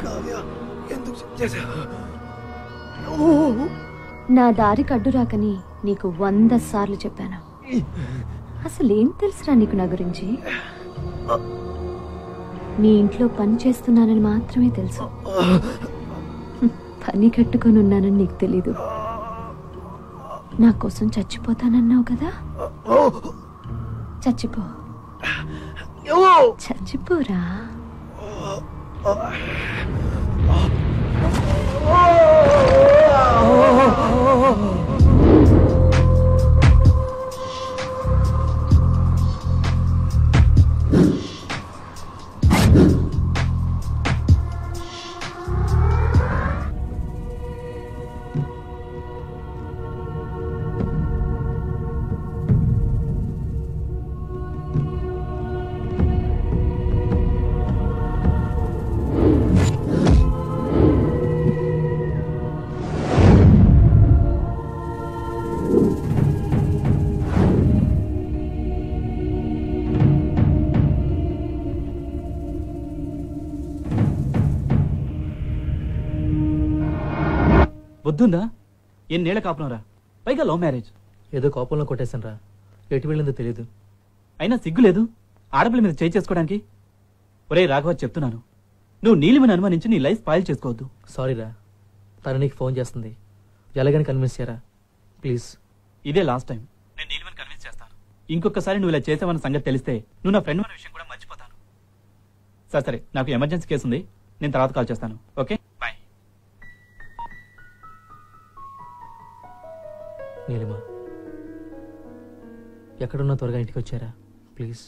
నా దారి కడ్డు రాకని నీకు వంద సార్లు చెప్పాను అసలేం తెలుసురా నీకు నా గురించి మీ ఇంట్లో పని చేస్తున్నానని మాత్రమే తెలుసు పని కట్టుకొని ఉన్నానని నీకు తెలీదు నా కోసం చచ్చిపోతానన్నావు కదా చచ్చిపో చచ్చిపోరా వద్దుందా ఎన్నేళ్ల కాపునరా పైగా లవ్ మ్యారేజ్ ఏదో కోపంలో కొట్టేశాను రా ఎటు వెళ్ళిందో తెలియదు అయినా సిగ్గు లేదు ఆడపిల్ల మీద చేయి చేసుకోవడానికి ఒరే రాఘవ చెప్తున్నాను నువ్వు నీలిమని అనుమానించి నీ లైఫ్ స్పాయిల్ చేసుకోవద్దు సారీ రా తను నీకు ఫోన్ చేస్తుంది ఎలాగని కన్విన్స్ చేయరా ప్లీజ్ ఇదే లాస్ట్ టైం నేను నీలిమని కన్విన్స్ చేస్తాను ఇంకొకసారి నువ్వు ఇలా చేసావన్న సంగతి తెలిస్తే నువ్వు నా ఫ్రెండ్ అనే విషయం కూడా మర్చిపోతాను సరే సరే నాకు ఎమర్జెన్సీ కేసు ఉంది నేను తర్వాత కాల్ చేస్తాను ఓకే బాయ్ నీలిమా ఎక్కడున్నా త్వరగా ఇంటికి వచ్చారా ప్లీజ్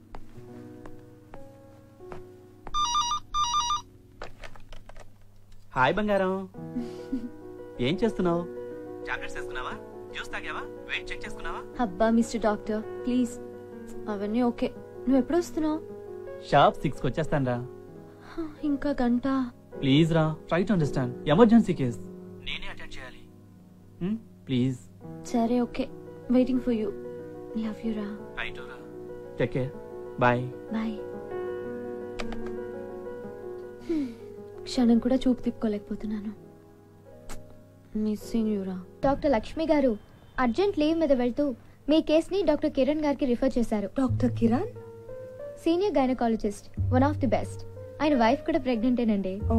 హాయ్ బంగారం ఏం చేస్తున్నావు టాబ్లెట్స్ వేసుకున్నావా జ్యూస్ తాగావా వెయిట్ చెక్ చేసుకున్నావా అబ్బా మిస్టర్ డాక్టర్ ప్లీజ్ అవన్నీ ఓకే నువ్వు ఎప్పుడు వస్తున్నావు షాప్ సిక్స్కి వచ్చేస్తాను రా ఇంకా గంట ప్లీజ్ రా try to understand emergency case నేనే అటెండ్ చేయాలి ప్లీజ్ సరే okay waiting for you love you రా ట్రై టు రా టేక్ కేర్ బాయ్ బాయ్ క్షణం కూడా చూపు తిప్పుకోలేకపోతున్నాను మిస్సింగ్ యూ రా doctor Lakshmi garu urgent leave మీద వెళ్తూ మీ కేసుని డాక్టర్ కిరణ్ గారికి రిఫర్ చేశారు doctor Kiran senior gynaecologist one of the best ఆయన వైఫ్ కూడా ప్రెగ్నెంటేనండి ఓ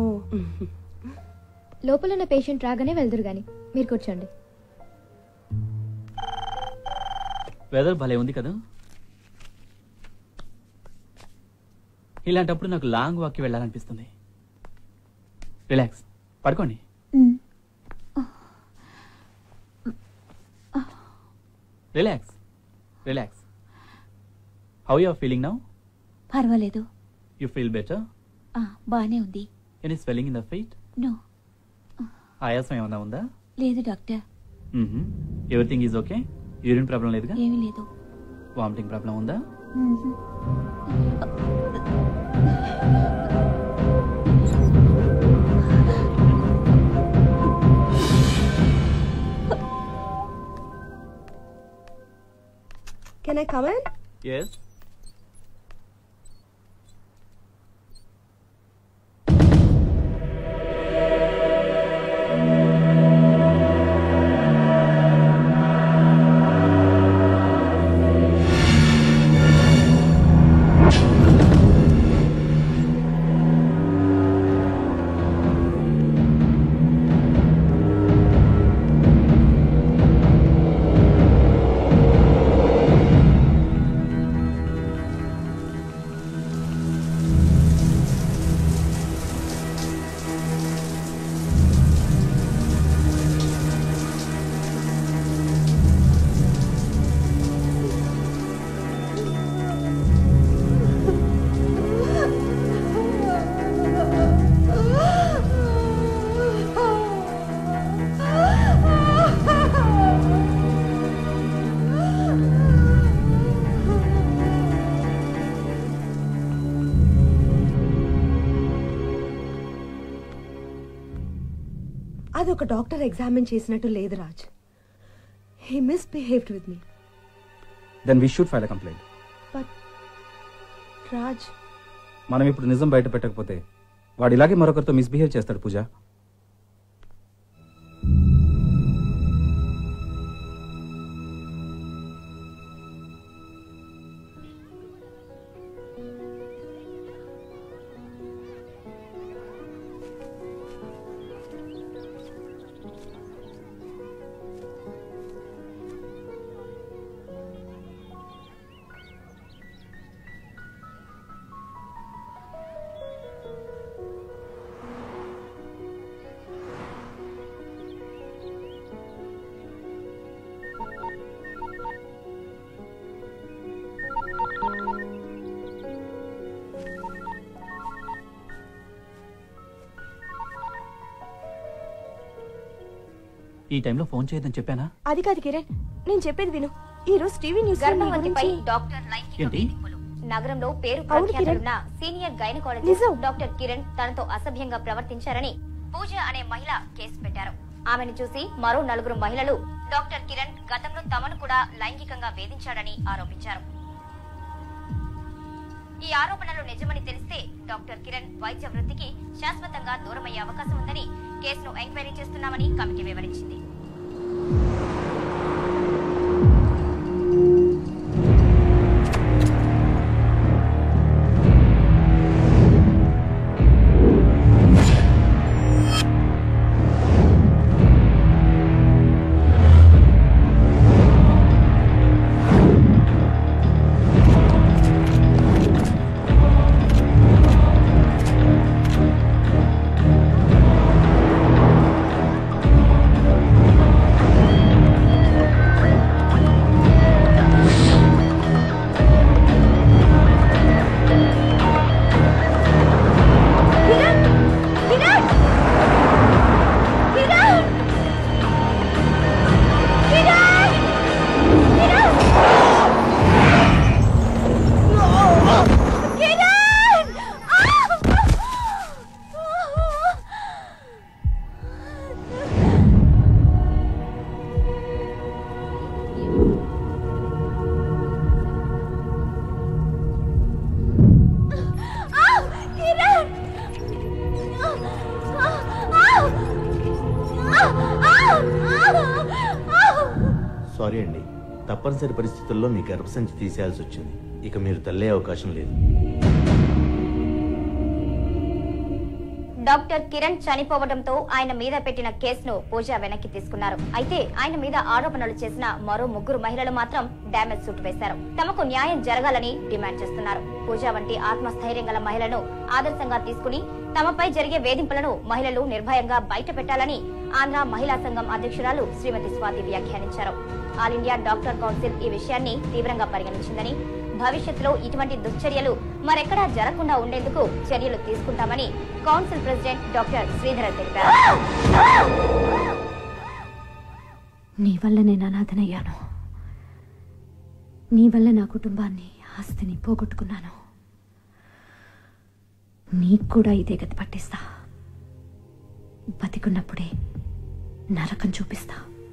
లోపల ఉన్న పేషెంట్ రాగానే వెళ్దురు గాని మీరు కూర్చోండి వెదర్ భలే ఉంది కదా ఇలాంటప్పుడు నాకు లాంగ్ వాక్కి వెళ్ళాలనిపిస్తుంది రిలాక్స్ పడుకోండి relax relax how you are feeling now పర్వాలేదు యూ ఫీల్ బెటర్ ఆ, బానే ఉంది any swelling in the feet no ఆయాసం ఏమైనా ఉందా లేదు doctor everything is okay urine problem లేదుగా ఏమీ లేదు వామిటింగ్ ప్రాబ్లం ఉందా hmm. Can I come yes అది ఒక డాక్టర్ ఎగ్జామిన్ చేసినట్టు లేదు Raj he misbehaved with me then we should file a complaint but Raj మనం ఇప్పుడు నిజం బయట పెట్టకపోతే వాడు ఇలాగే మరొకరితో మిస్బిహేవ్ చేస్తాడు పూజ ఈ టైంలో ఫోన్ చేయొద్దని చెప్పానా అది కాదు కిరణ్ నేను చెప్పేది విను ఈ రోజు టీవీ న్యూస్ లో నీ గర్భవతిపై గురించి- డాక్టర్ లైంగిక ఏంటి? వేధింపులు నగరంలో పేరు అవును, ప్రఖ్యాతులున్న సీనియర్ గైనకాలజిస్ట్ నిజం. డాక్టర్ కిరణ్ తనతో అసభ్యంగా ప్రవర్తించారని పూజ అనే మహిళ కేసు పెట్టారు ఆమెను చూసి మరో నలుగురు మహిళలు డాక్టర్ కిరణ్ గతంలో తమను కూడా లైంగికంగా వేధించాడని ఆరోపించారు ఈ ఆరోపణలు నిజమని తెలిస్తే డాక్టర్ కిరణ్ వైద్య వృత్తికి శాశ్వతంగా దూరమయ్యే అవకాశం ఉందని కేసును ఎంక్వైరీ చేస్తున్నామని కమిటీ వివరించింది కిరణ్ కిరణ్ కిరణ్ కిరణ్ కిరణ్ కిరణ్ కిరణ్ సారీ అండి తప్పనిసరి పరిస్థితుల్లో మీ గర్భసంచి తీసేయాల్సి వచ్చింది ఇక మీరు తల్లే అవకాశం లేదు డాక్టర్ కిరణ్ చనిపోవడంతో ఆయన మీద పెట్టిన కేసును పూజ వెనక్కి తీసుకున్నారు అయితే ఆయన మీద ఆరోపణలు చేసిన మరో ముగ్గురు మహిళలు మాత్రం డ్యామేజ్ సూట్ వేశారు తమకు న్యాయం జరగాలని డిమాండ్ చేస్తున్నారు పూజ వంటి ఆత్మస్థైర్యం గల మహిళను ఆదర్శంగా తీసుకుని తమపై జరిగే వేధింపులను మహిళలు నిర్భయంగా బయట పెట్టాలని ఆంధ్ర మహిళా సంఘం అధ్యక్షురాలు శ్రీమతి స్వాతి వ్యాఖ్యానించారు ఆల్ ఇండియా డాక్టర్ కౌన్సిల్ ఈ విషయాన్ని తీవ్రంగా పరిగణించిందని భవిష్యత్తులో ఇటువంటి దుశ్చర్యలు మరెక్కడా జరగకుండా ఉండేందుకు చర్యలు తీసుకుంటామని కౌన్సిల్ ప్రెసిడెంట్ డాక్టర్ శ్రీధర్ తెలిపారు నీ వల్ల నేను అనాథనయ్యాను నీ వల్ల నా కుటుంబాన్ని ఆస్తిని పోగొట్టుకున్నాను నీకు కూడా ఇదే గతి పట్టిస్తా బతికున్నప్పుడే నరకం చూపిస్తా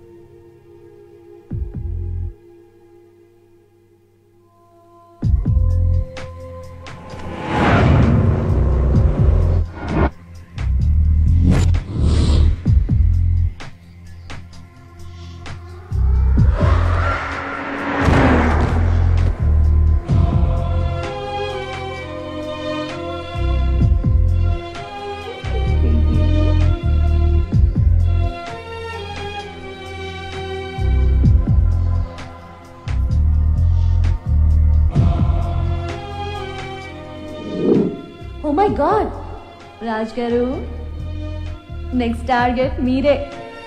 ఓ my God Raj garu next target మీరే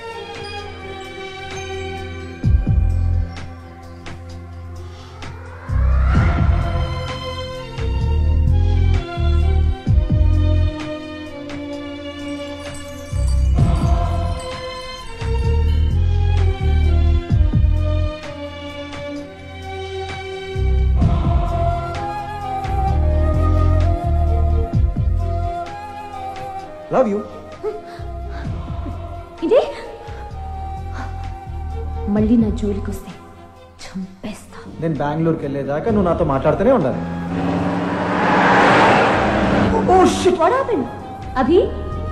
లవ్ యూ ఇదే మళ్ళీ నా జోలికి వస్తే చంపేస్తా నేను బెంగళూరుకి వెళ్ళేదాకా నువ్వు నాతో మాట్లాడుతూనే ఉండాలి What happened? అభి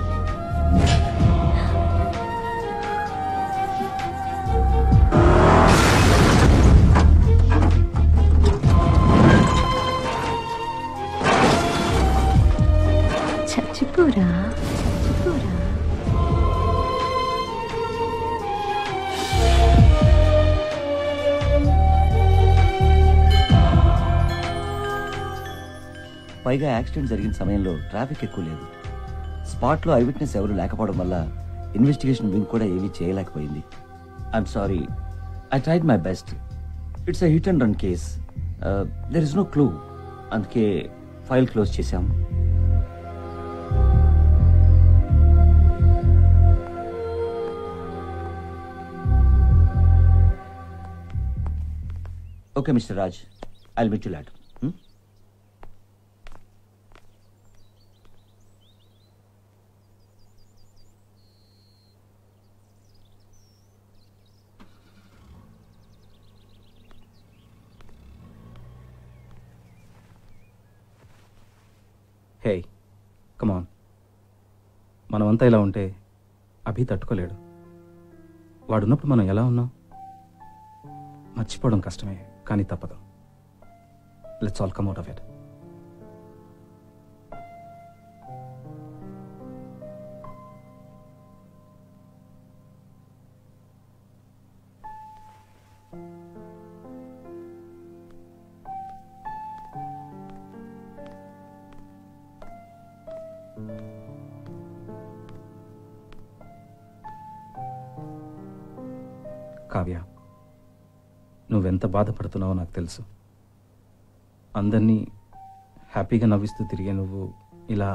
చచ్చిపోరా చచ్చిపోరా పైగా యాక్సిడెంట్ జరిగిన సమయంలో ట్రాఫిక్ ఎక్కువ లేదు స్పాట్లో ఐ విట్నెస్ ఎవరు లేకపోవడం వల్ల ఇన్వెస్టిగేషన్ వింగ్ కూడా ఏమీ చేయలేకపోయింది I'm sorry I tried my best it's a hit and run case there is no clue అందుకే ఫైల్ క్లోజ్ చేశాం okay mister Raj I meet you lot hey come on మనమంతా ఇలా ఉంటే అభి తట్టుకోలేడు వాడున్నప్పుడు మనం ఎలా ఉన్నాం మర్చిపోవడం కష్టమే కానీ తప్పదు let's all come out of it Kavya నువ్వెంత బాధపడుతున్నావో నాకు తెలుసు అందరినీ హ్యాపీగా నవ్విస్తూ తిరిగే నువ్వు ఇలా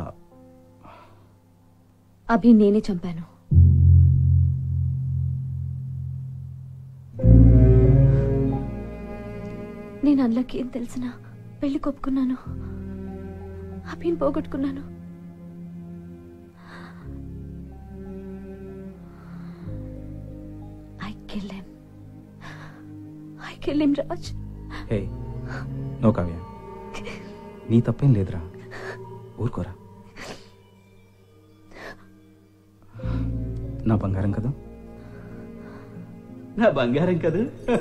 అభి నేనే చంపాను నేను అల్లకి ఏం తెలిసిన పెళ్లి కొప్పుకున్నాను అభిని పోగొట్టుకున్నాను I kill him I kill him Raj hey no Kavya నీ తప్పేం లేదురా ఊరుకోరా నా బంగారం కదా నా బంగారం కదూ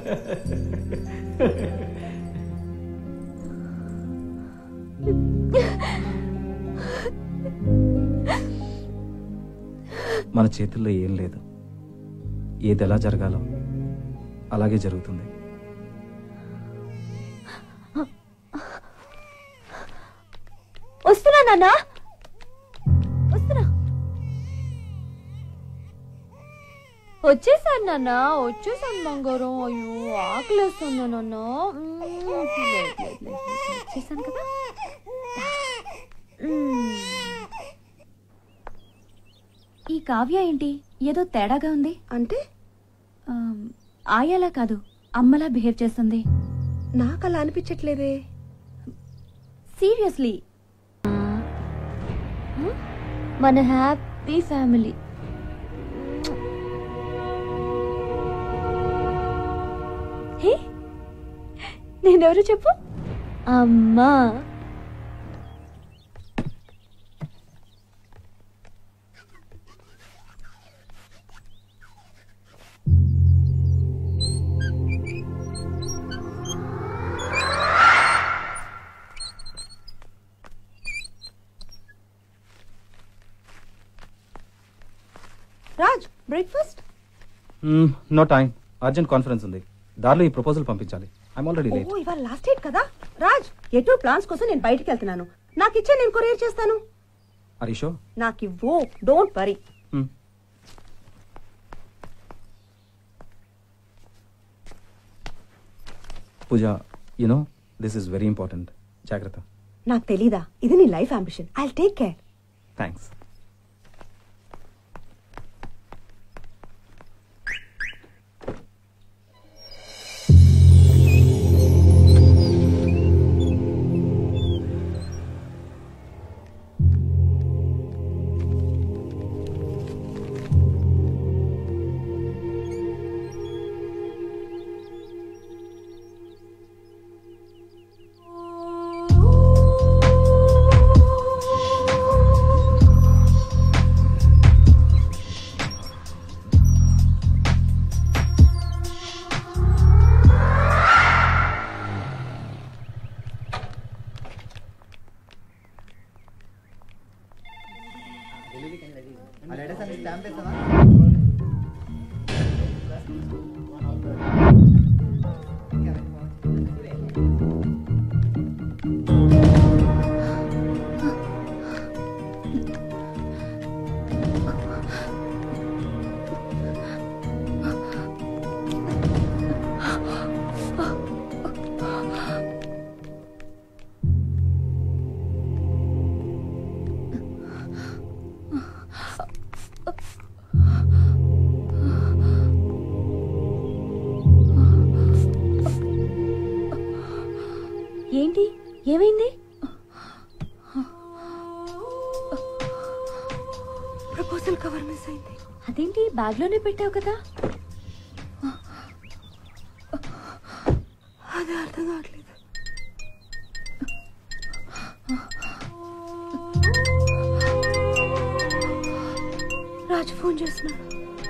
మన చేతుల్లో ఏం లేదు ఏది ఎలా జరగాలో అలాగే జరుగుతుంది వస్తున్నా నాన్న వస్తున్నా వచ్చేసాను నాన్న వచ్చేసాను బంగారం అయ్యో ఆకలేస్తుంది నాన్న మ్మ్. లేదు, లేదు, లేదు, లేదు. వచ్చేసాను కదా మ్మ్. ఈ కావ్య ఏంటి ఏదో తేడాగా ఉంది అంటే ఆమ్, ఆయాలా కాదు అమ్మలా బిహేవ్ చేస్తుంది నాకు అలా అనిపించట్లేదే సీరియస్లీ మన హ్యాపీ ఫ్యామిలీ హే నేనెవరు చెప్పు అమ్మా Raj breakfast no time urgent conference ఉంది దారిలో ఈ ప్రపోజల్ పంపించాలి ఐఎమ్ ఆల్రెడీ లేట్ ఓ ఇవాళ లాస్ట్ డేట్ కదా రాజ్ ఎటు ప్లాన్స్ కోసం నేను బయటికి వెళ్తున్నాను నాకు ఇచ్చే నేను కొరియర్ చేస్తాను హరీషో నాకు ఇవ్వు don't worry Pooja you know this is very important జాగ్రత్త నాకు తెలీదా ఇది నీ life ambition I take care thanks ఏంటి ఏమైంది ప్రపోజల్ కవర్ మిస్ అయింది అదేంటి బ్యాగ్ లోనే పెట్టావు కదా అది అర్థం కావట్లేదు రాజు ఫోన్ చేస్తున్నాడు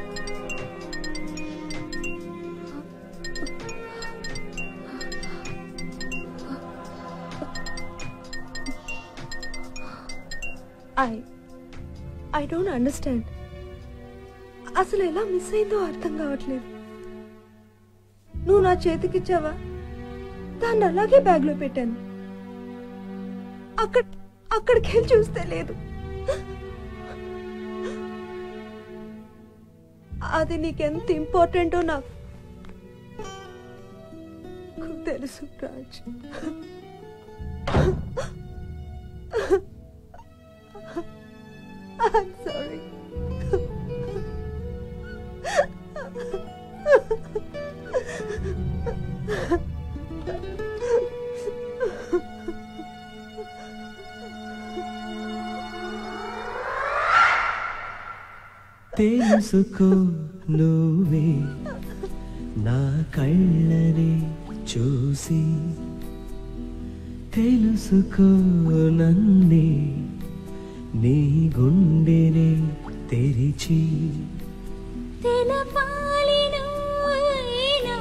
ఐ ఐ డోంట్ అండర్స్టాండ్ అసలు ఎలా మిస్ అయిందో అర్థం కావట్లేదు నువ్వు నా చేతికిచ్చావా దాన్ని అలాగే బ్యాగ్ లో పెట్టాను అక్కడ అక్కడికి వెళ్ళి చూస్తే లేదు అది నీకెంత ఇంపార్టెంటో నాకు తెలుసు రాజ్ I'm sorry. తెలుసుకో నువ్వే నా కళ్ళని చూసి తెలుసుకో నన్నే నీ గుండెనే తెరిచి తెలపాలి నువ్వైనా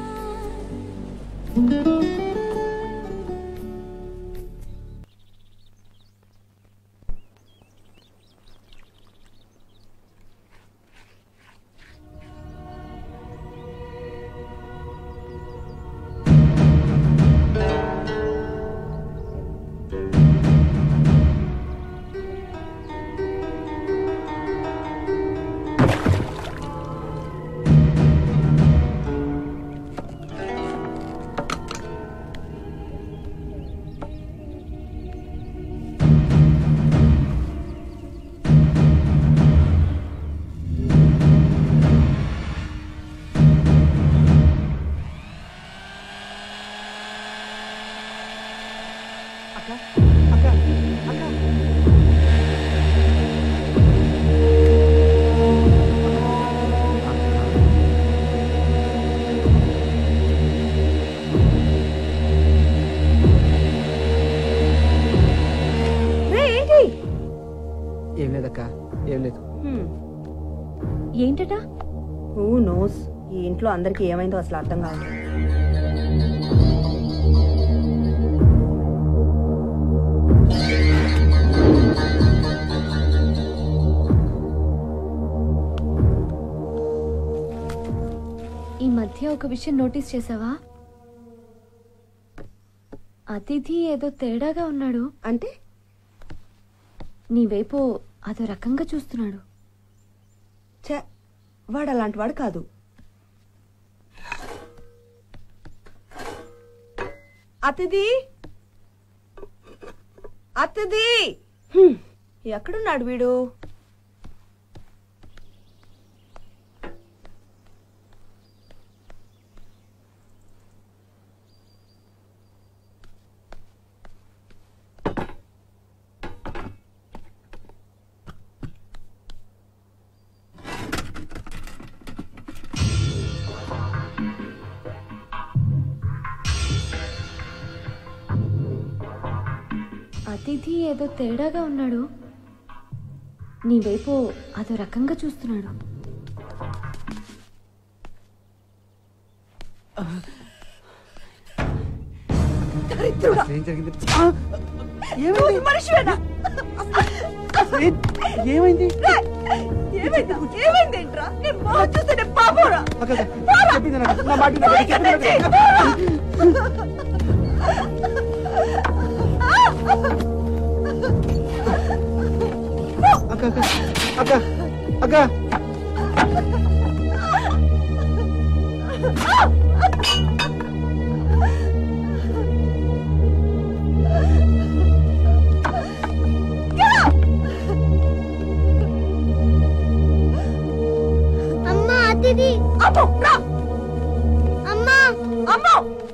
రే ఏంటి ఏం లేదక్క ఏం లేదు ఏంటట హూ నోస్ ఈ ఇంట్లో అందరికి ఏమైందో అసలు అర్థం కావట్లేదు ఈ మధ్య ఒక విషయం నోటీస్ చేసావా అతిథి ఏదో తేడాగా ఉన్నాడు అంటే నీ వైపు అదో రకంగా చూస్తున్నాడు ఛే వాడు అలాంటి వాడు కాదు అతిథి అతిథి హ్మ్, ఎక్కడున్నాడు వీడు అతిథి ఏదో తేడాగా ఉన్నాడు నీ వైపు అదో రకంగా చూస్తున్నాడు దరిద్రుడా ఏం జరిగింది నువ్వు మనిషివేనా ఏమైంది ఏమైందా ఏమైంది ఏంట్రా నేను మొహం చూస్తే నేను పాపోరా చెప్పింది నాకు. నా మాట వినకు. చెప్పింది నాకు. అక్క అక్క అక్క అక్క అమ్మా అతిథి అమ్మో రా అమ్మా అమ్మో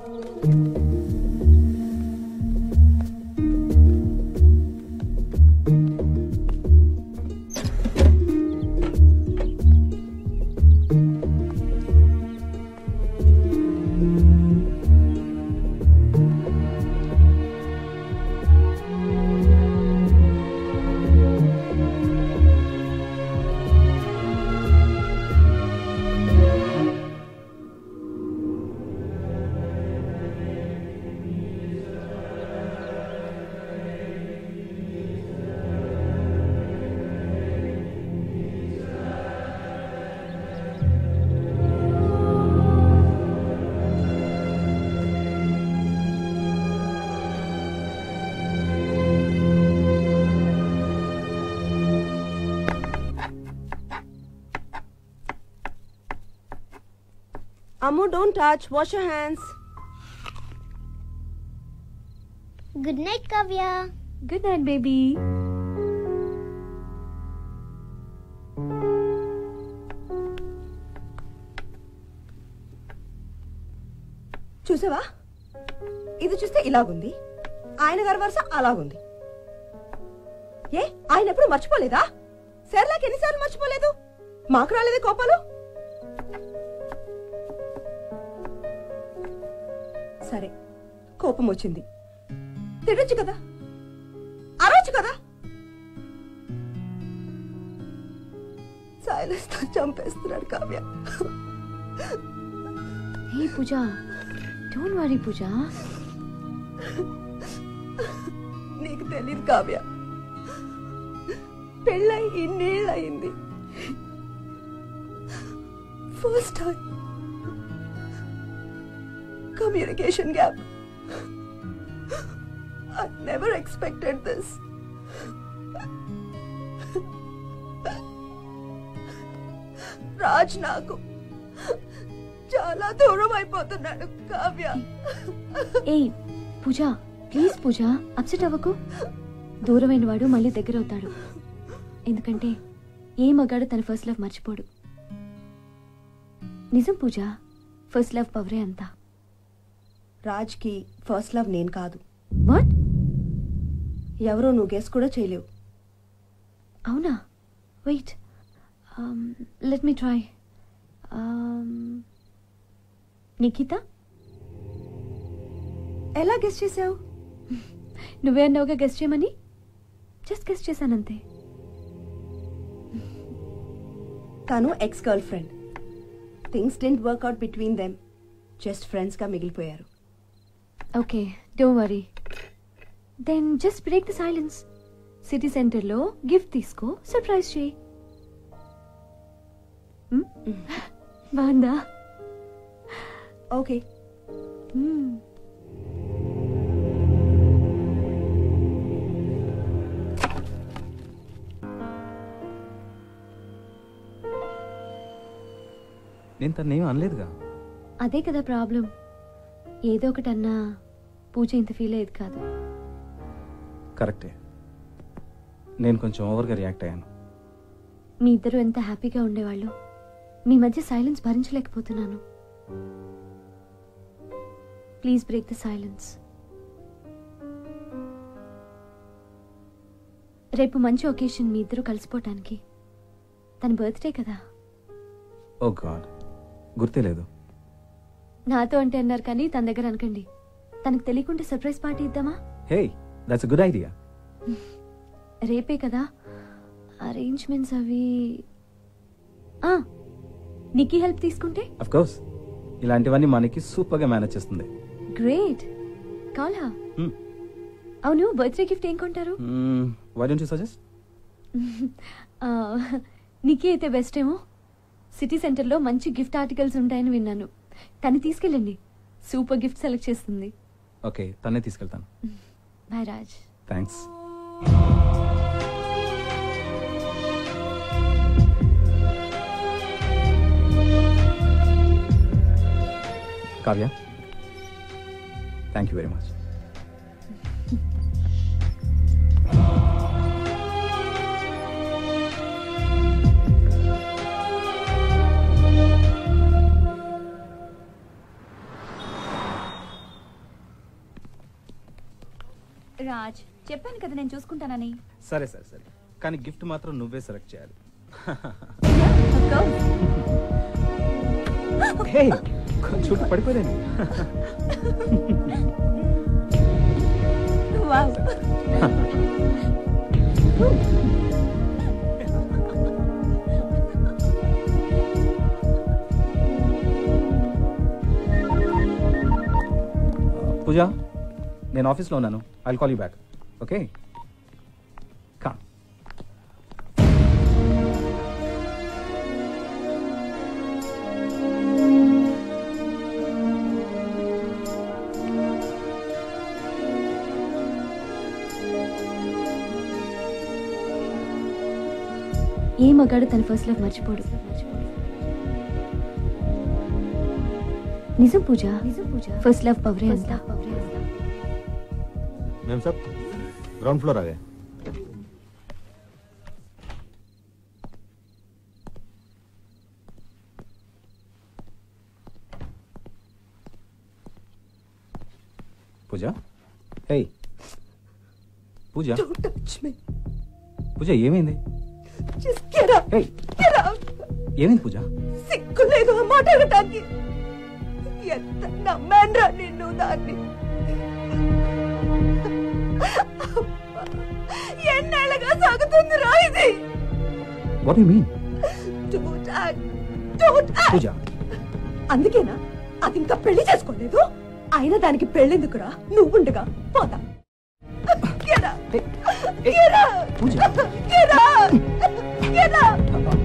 Ammu don't touch wash your hands good night Kavya good night baby చూసావా ఇది చూస్తే ఇలాగుంది ఆయన గారి వరుస అలాగుంది ఏ ఆయన ఎప్పుడు మర్చిపోలేదా సర్లాక్ ఎన్నిసార్లు మర్చిపోలేదు మాకు రాలేదే కోపాలు సరే కోపం వచ్చింది తినొచ్చు కదా అరవచ్చు కదా సైలెన్స్ తో చంపేస్తున్నాడు Kavya hey Pooja don't worry Pooja నీకు తెలియదు కావ్య పెళ్ళై ఇన్నేళ్ళు అయింది first time communication gap I never expected this Raj నాకు చాలా దూరం అయిపోతున్నాడు కావ్య ఏయ్ పూజ ప్లీజ్ పూజ అప్సెట్ అవ్వకు దూరమైన వాడు మళ్ళీ దగ్గర అవుతాడు ఎందుకంటే ఏ మగాడు తన ఫస్ట్ లవ్ మర్చిపోడు నిజం పూజ ఫస్ట్ లవ్ పవరే అంతా రాజ్కి ఫస్ట్ లవ్ నేను కాదు వాట్ ఎవరో నువ్వు గెస్ కూడా చేయలేవు అవునా wait let me try Nikhita ఎలా గెస్ చేసావు నువ్వే అన్నావుగా గెస్ట్ చేయమని జస్ట్ గెస్ట్ చేశానంతే తను ex girlfriend things didn't work out between them just ఫ్రెండ్స్గా మిగిలిపోయారు okay don't worry then just break the silence city సెంటర్లో గిఫ్ట్ తీసుకో సర్ప్రైజ్ చేయి Hmm? బాగుందా ఓకే Hmm. నేను తను ఏమీ అనలేదుగా అదే కదా ప్రాబ్లం ఏదో ఒకటి అన్నా పూజ ఇంత ఫీల్ అయ్యేది కాదు కరెక్టే నేను కొంచెం ఓవర్గా రియాక్ట్ అయ్యాను మీ ఇద్దరు ఎంత హ్యాపీగా ఉండేవాళ్ళు మీ మధ్య సైలెన్స్ భరించలేకపోతున్నాను ప్లీజ్ బ్రేక్ ద సైలెన్స్ రేపు మంచి ఒకేషన్ మీ ఇద్దరు కలిసిపోవటానికి తన బర్త్డే కదా ఓ గాడ్ గుర్తే లేదు నాతో అంటే అన్నారు కానీ తన దగ్గర అనకండి తనకు తెలియకుండా సర్ప్రైజ్ పార్టీ ఇద్దామా హే దట్స్ గుడ్ ఐడియా రేపే కదా అరేంజ్మెంట్స్ అవి ఆ, నీకీ హెల్ప్ తీసుకుంటే అఫ్ కోర్స్ ఇలాంటివన్నీ మనకి సూపర్గా మేనేజ్ చేస్తుంది గ్రేట్ కాలా Hmm. అవును బర్త్డే గిఫ్ట్ ఏం కొంటారు వై డోంట్ యూ సజెస్ట్ ఆ, నీకే అయితే బెస్ట్ ఏమో సిటీ సెంటర్లో మంచి గిఫ్ట్ ఆర్టికల్స్ ఉంటాయని విన్నాను తను తీసుకెళ్ళండి సూపర్ గిఫ్ట్ సెలెక్ట్ చేస్తుంది ఓకే తన్నే తీసుకెళ్తాను bye Raj thanks Kavya thank you very much Raj చెప్పాను కదా నేను చూసుకుంటానని సరే సరే సరే కానీ గిఫ్ట్ మాత్రం నువ్వే సెలెక్ట్ చేయాలి హే చుట్టూ పడిపోయాను పూజ నేను ఆఫీస్లో ఉన్నాను I call you back okay కా ఏ మగాడు తన ఫస్ట్ లవ్ మర్చిపోడు నిజం పూజ నిజం పూజ ఫస్ట్ లవ్ పవరే అంతా मैम साहब ग्राउंड फ्लोर आ गए పూజ హే పూజ Don't touch me. పూజ ఏమైంది Just get up. హే Get up. ఏమైంది పూజ సిగ్గు లేదు ఆ మాట అనటానికి ఎంత నమ్మాన్రా నిన్ను దాన్ని ఎన్నేళ్ళగా సాగుతుందిరా ఇది what you mean Don't act. Don't act. Pooja అందుకేనా అది ఇంకా పెళ్లి చేసుకోలేదు అయినా దానికి పెళ్ళెందుకురా నువ్వుండగా పోతా Get up. Get up. Get up. Get up.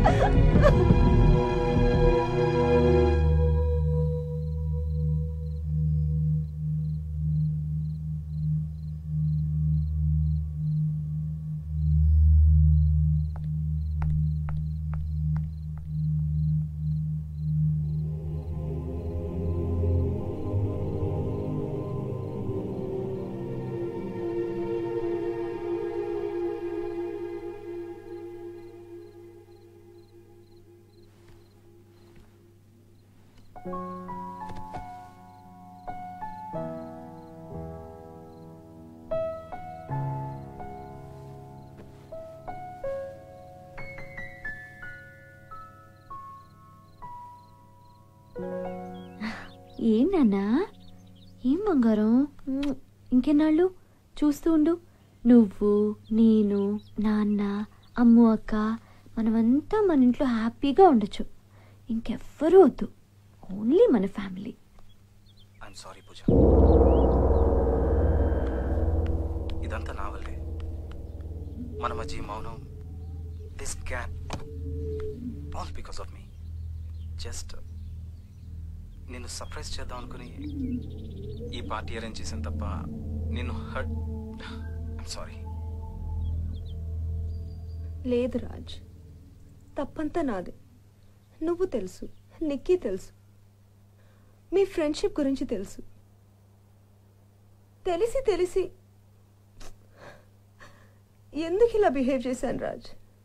ఏం నాన్నా ఏం బంగారం మ్మ్. ఇంకెన్నాళ్ళు చూస్తూ ఉండు నువ్వు నేను నాన్న అమ్ము అక్క మనమంతా మన ఇంట్లో హ్యాపీగా ఉండొచ్చు ఇంకెవ్వరూ వద్దు ఓన్లీ మన ఫ్యామిలీ ఐఎమ్ సారీ పూజ ఇదంతా నా వల్లే మన మధ్య ఈ మౌనం this gap all because of me just నిన్ను సర్ప్రైజ్ చేద్దాం అనుకుని ఈ పార్టీ అరేంజ్ చేశాను తప్ప నిన్ను హర్ట్ ఐఎమ్ సారీ లేదు రాజ్ తప్పంతా నాదే నువ్వు తెలుసు నిక్కీ తెలుసు మీ ఫ్రెండ్షిప్ గురించి తెలుసు తెలిసి తెలిసి ఎందుకు ఇలా బిహేవ్ చేశాను రాజ్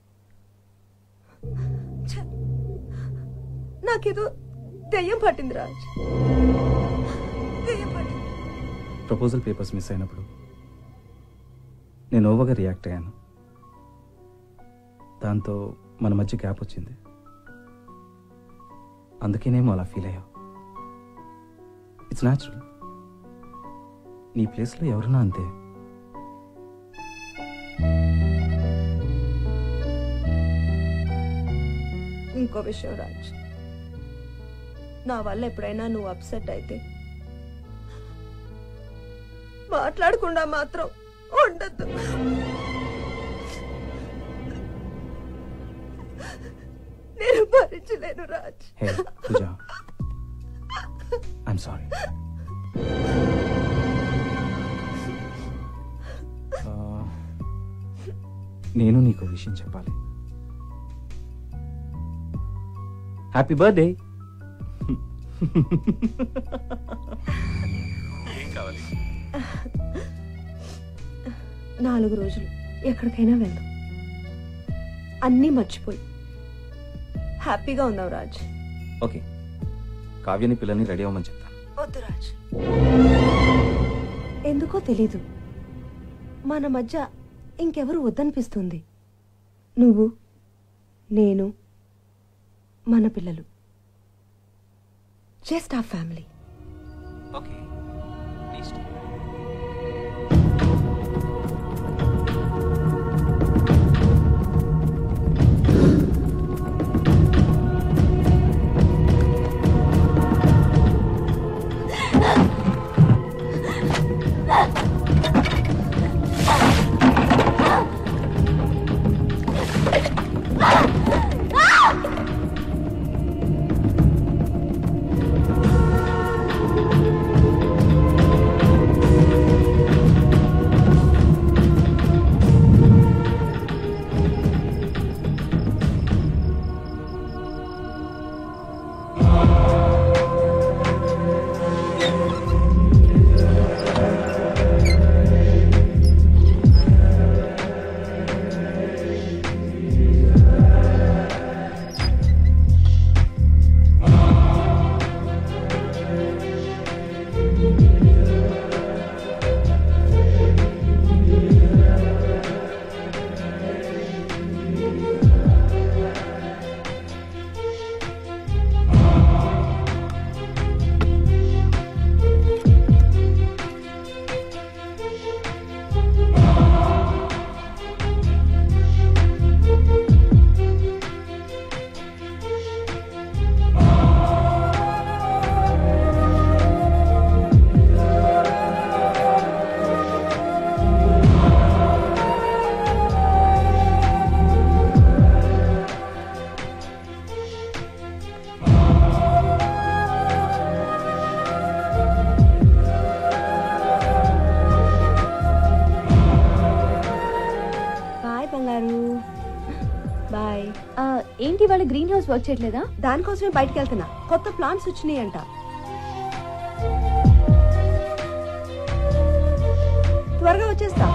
ఛ! నాకేదో దెయ్యం పట్టింది రాజ్ దెయ్యం పట్టింది ప్రపోజల్ పేపర్స్ మిస్ అయినప్పుడు నేను ఓవర్గా రియాక్ట్ అయ్యాను దాంతో మన మధ్య గ్యాప్ వచ్చింది అందుకేనేమో అలా ఫీల్ అయ్యావు ఇట్స్ న్యాచురల్ నీ ప్లేస్లో ఎవరున్నా అంతే ఇంకో విషయం రాజ్ నా వల్ల ఎప్పుడైనా నువ్వు అప్సెట్ అయితే మాట్లాడకుండా మాత్రం ఉండద్దు నేను భరించలేను Raj hey Pooja I'm sorry నేను నీకు విషయం చెప్పాలి హ్యాపీ బర్త్డే ఏం కావాలి నాలుగు రోజులు ఎక్కడికైనా వెళ్దాం అన్నీ మర్చిపోయి హ్యాపీగా ఉన్నావు రాజ్ ఓకే కావ్యని పిల్లల్ని రెడీ అవ్వమని చెప్తాను వద్దు రాజ్ ఎందుకో తెలీదు మన మధ్య ఇంకెవరు వద్దనిపిస్తుంది నువ్వు నేను మన పిల్లలు జస్ట్ ఆ ఫ్యామిలీ ఓకే ప్లీజ్ బాయ్ బంగారు బాయ్ ఏంటి వాళ్ళ గ్రీన్ హౌస్ వర్క్ చేయట్లేదా దానికోసమే బయటికి వెళ్తున్నా కొత్త ప్లాన్స్ వచ్చినాయి అంట త్వరగా వచ్చేస్తా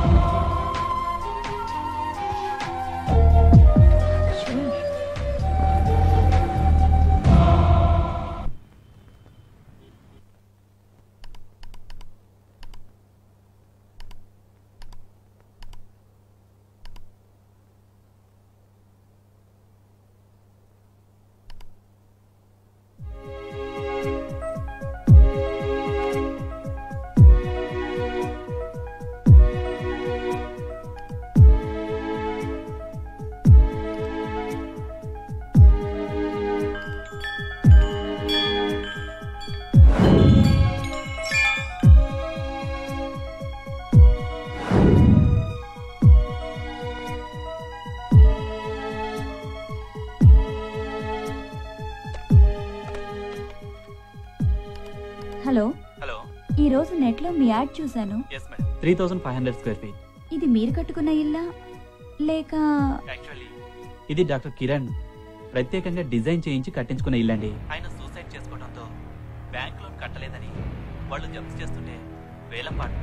హలో హలో ఈ రోజు నెట్ లో మీ యాడ్ చూశాను yes madam three thousand five hundred square feet ఇది మీరు కట్టుకున్న ఇల్లా లేక యాక్చువల్లీ ఇది డాక్టర్ కిరణ్ ప్రత్యేకంగా డిజైన్ చేయించి కట్టించుకున్న ఇల్లండి ఆయన సూసైడ్ చేసుకోవడంతో బ్యాంక్ లోన్ కట్టలేదని వాళ్ళు జప్తు చేస్తుంటే వేలం పాటు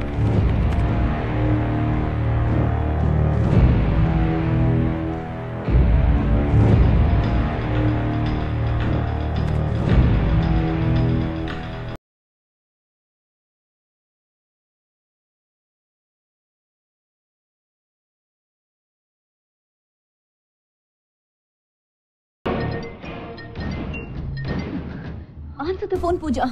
answer the phone Pooja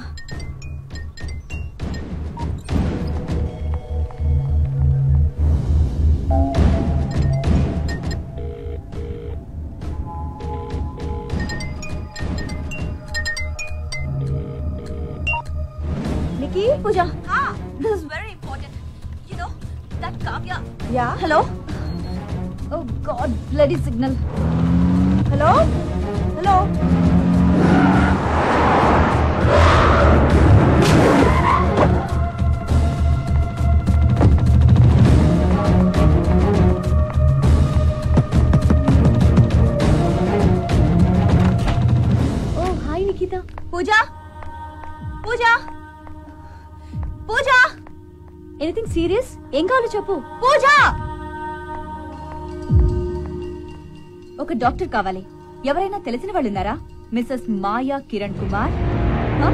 Nikki? Pooja. Ah, this is very important. You know, that Kavya. Yeah? Hello? Oh God, bloody signal. Hello? Hello oh hi Nikhita Pooja Pooja Pooja anything serious ఏం కావాలో చెప్పు పూజ ఒక డాక్టర్ కావాలి ఎవరైనా తెలిసిన వాళ్ళు ఉన్నారా మిస్సెస్ మాయా కిరణ్ కుమార్ హ?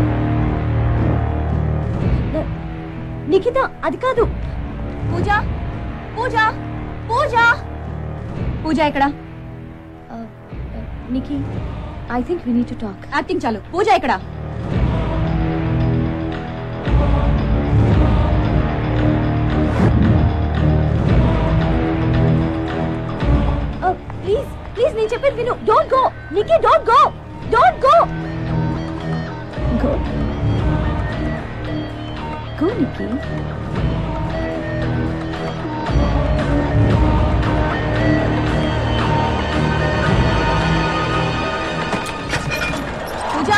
నిఖిత అది కాదు పూజ పూజ పూజ పూజ ఎక్కడ Niki I think we need to talk acting చాలు పూజ ఎక్కడ ప్లీజ్ ప్లీజ్ నేను చెప్పేది విను don't go Nikhi don't go don't go go go Nikhi Pooja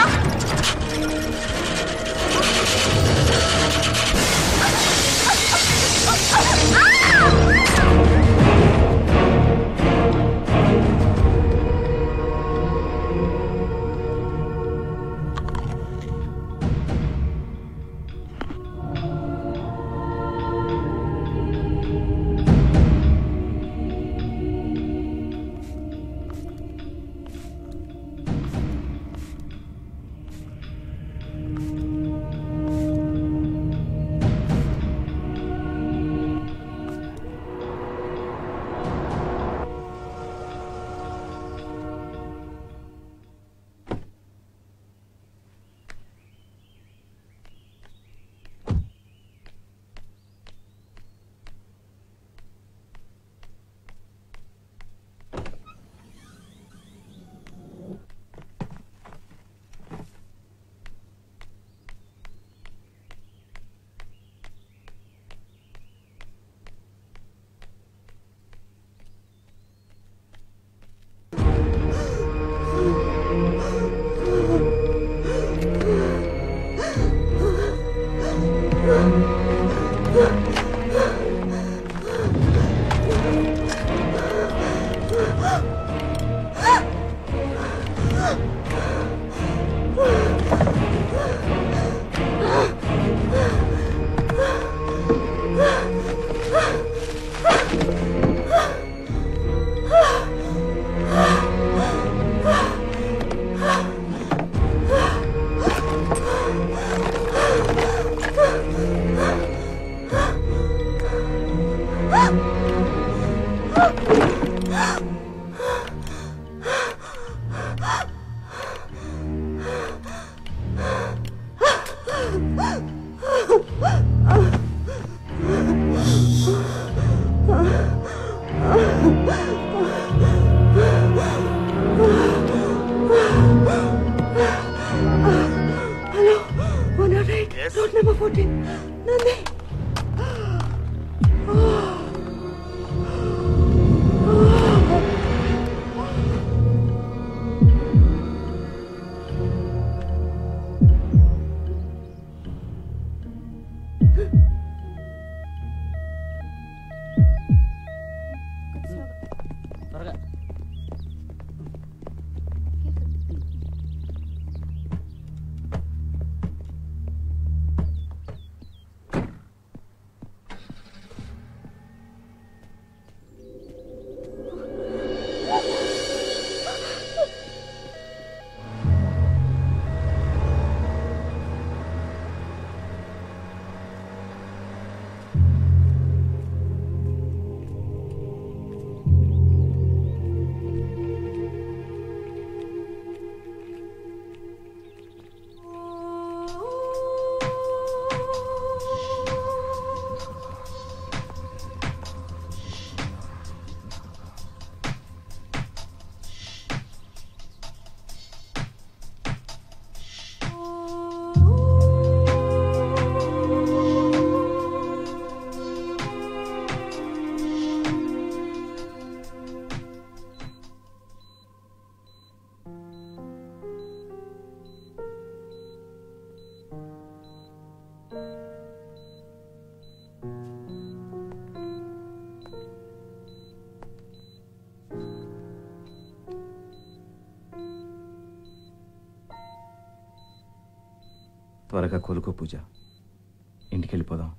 hello one naught eight road number fourteen Nandi త్వరగా త్వరగా కోలుకో పూజ ఇంటికి వెళ్ళిపోదాం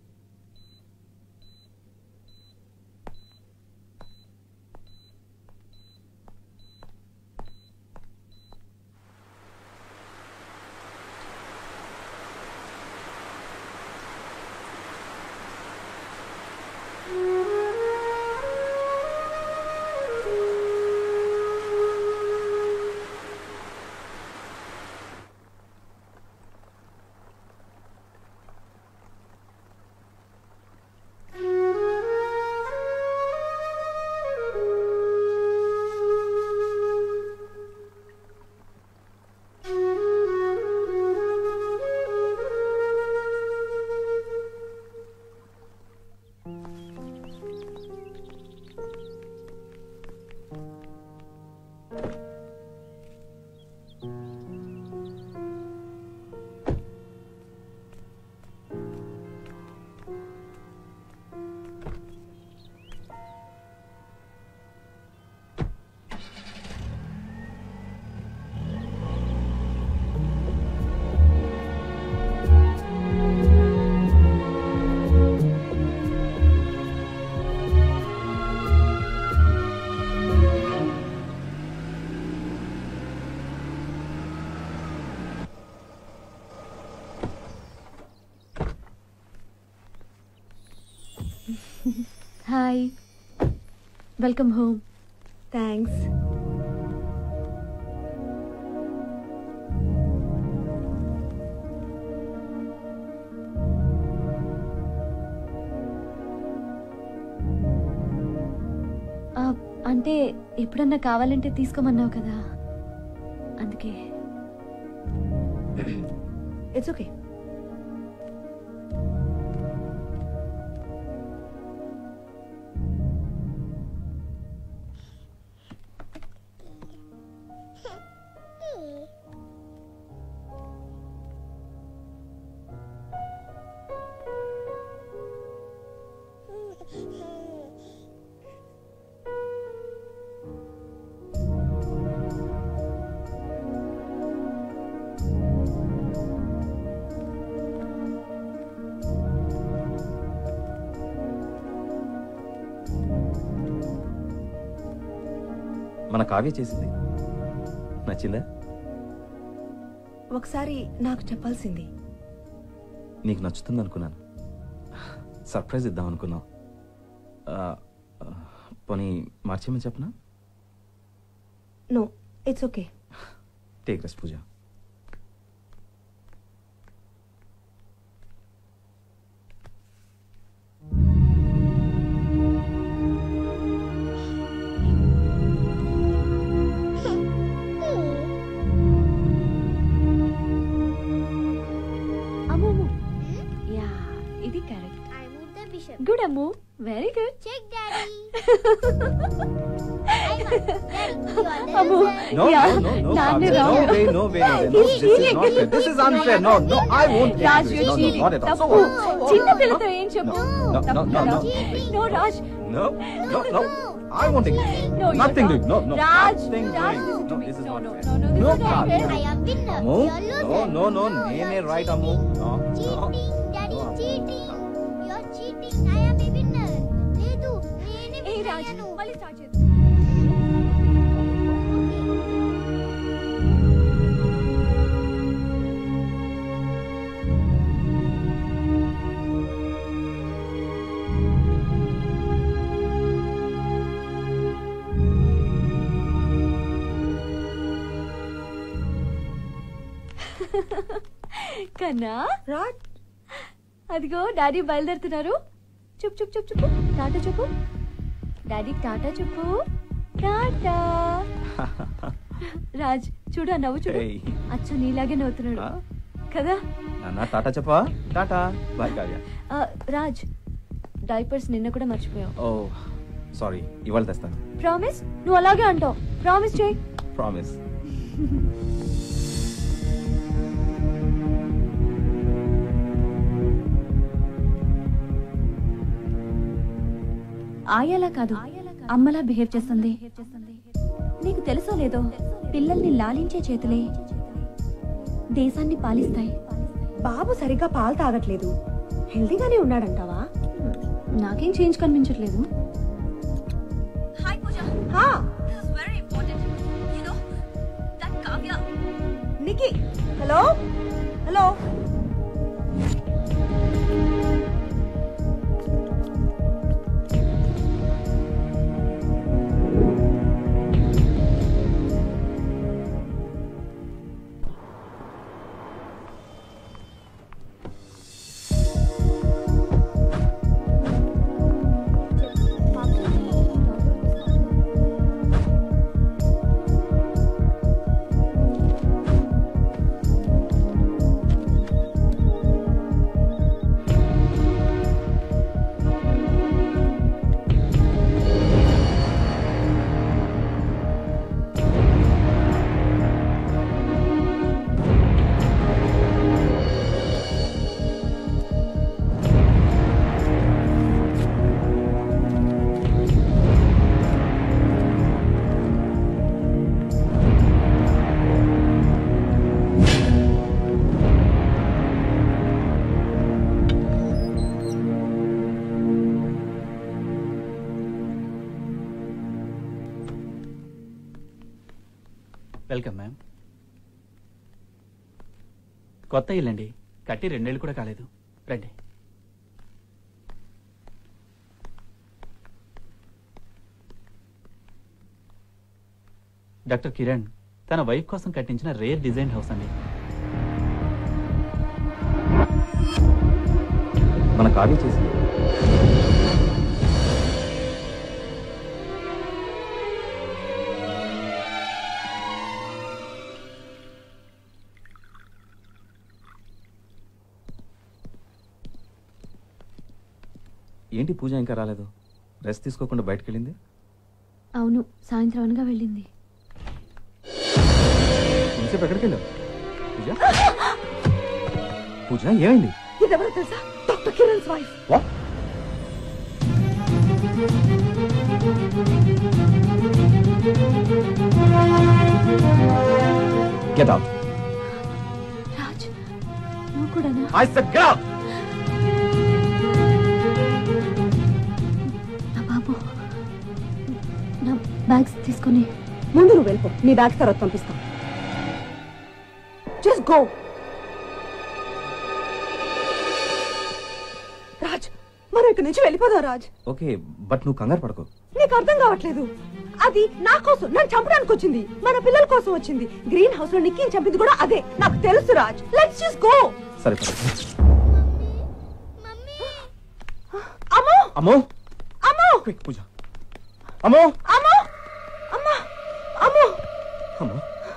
హాయ్ వెల్కమ్ హోమ్ థ్యాంక్స్ అంటే ఎప్పుడన్నా కావాలంటే తీసుకోమన్నావు కదా అందుకే ఇట్స్ ఓకే మన కావ్య చేసింది నచ్చిందా ఒకసారి నాకు చెప్పాల్సింది నీకు నచ్చుతుంది అనుకున్నాను సర్ప్రైజ్ ఇద్దాం అనుకున్నాం ఆ, ఆ, పోనీ మార్చేమని చెప్పనా no it's okay take rest Pooja Ammu Ammu yeah ఇది correct good Ammu very good check daddy Ammu No, yeah no, no, no, నాన్నే Kavya. wrong. No way, no way, no way. No, this is not fair. This is unfair. No, no, I won't take Raj this. you're No, no, cheating. not at all. తప్పు So- చిన్న పిల్లతో ఏం చెప్పు No, no, no, no. No Raj No, no, no. I won't take this. No, you're Nothing wrong. doing. No, no. Raj, Nothing Raj, doing. listen to No, me. this is No, not no, fair. no, no, this No, is not Kavya. fair. I am winner. Ammu, You're loser. no, no, no. నేనే right, Ammu. No, no. Cheating, daddy, cheating. You're cheating. I am a winner. లేదు నేనే ఏ win Raj అయ్యాను. మళ్ళీ start చేద్దాం కన్నా rot అదిగో daddy బయలుదేరుతున్నారు చూపు చూపు చూపు చూపు టాటా చెప్పు డాడీ టాటా చెప్పు టాటా రాజ్ చూడు ఆ నవ్వు చూడు Hey. అచ్చు నీలాగే నవ్వుతున్నాడు కదా నాన్న టాటా చెప్పా టాటా బాయ్ కావ్య ఆ, రాజ్ డైపర్స్ నిన్న కూడా మర్చిపోయావు ఓ సారీ ఇవాళ తెస్తాను ప్రామిస్ నువ్వు అలాగే అంటావు ప్రామిస్ చేయి ప్రామిస్ ఆయాలా కాదు అమ్మలా బిహేవ్ చేస్తుంది నీకు తెలుసో లేదో పిల్లల్ని లాలించే చేతులే దేశాన్ని పాలిస్తాయి బాబు సరిగ్గా పాలు తాగట్లేదు హెల్దీగానే ఉన్నాడంటావా నాకేం చేంజ్ కనిపించట్లేదు హాయ్ పూజ హా this is very important you know that Kavya Niki hello hello welcome ma'am కొత్త ఇల్లండి కట్టి రెండేళ్ళు కూడా కాలేదు రండి డాక్టర్ కిరణ్ తన వైఫ్ కోసం కట్టించిన రేర్ డిజైన్ హౌస్ అండి మన కావ్య చేసింది ఏంటి పూజ ఇంకా రాలేదు రెస్ట్ తీసుకోకుండా బయటకు వెళ్ళింది అవును సాయంత్రం అనగా వెళ్ళింది ఇంతసేపు ఎక్కడికి వెళ్ళావు పూజ పూజ ఏమైంది ఇదెవరో తెలుసా doctor Kiran's wife What? Get out. Raj నువ్వు కూడానా I said get out. నా బాబు నా బ్యాగ్స్ తీసుకొని ముందు నువ్వు వెళ్ళిపో నీ బ్యాగ్ తర్వాత పంపిస్తాం జస్ట్ గో రాజ్ మనం ఇక్కడి నుంచి వెళ్ళిపోదాం రాజ్ ఓకే బట్ నువ్వు కంగారు పడకు నీకు అర్థం కావట్లేదు అది నా కోసం నన్ను చంపడానికి వచ్చింది మన పిల్లల కోసం వచ్చింది గ్రీన్ హౌస్ లో నిక్కిని చంపింది కూడా అదే నాకు తెలుసు రాజ్ లెట్స్ జస్ట్ గో సరే పద. అమ్మో అమ్మో అమ్మో క్విక్ పూజ అమ్మో అమ్మో అమ్మా అమ్మో అమ్మో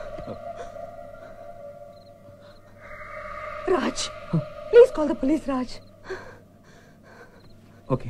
Raj please call the police Raj okay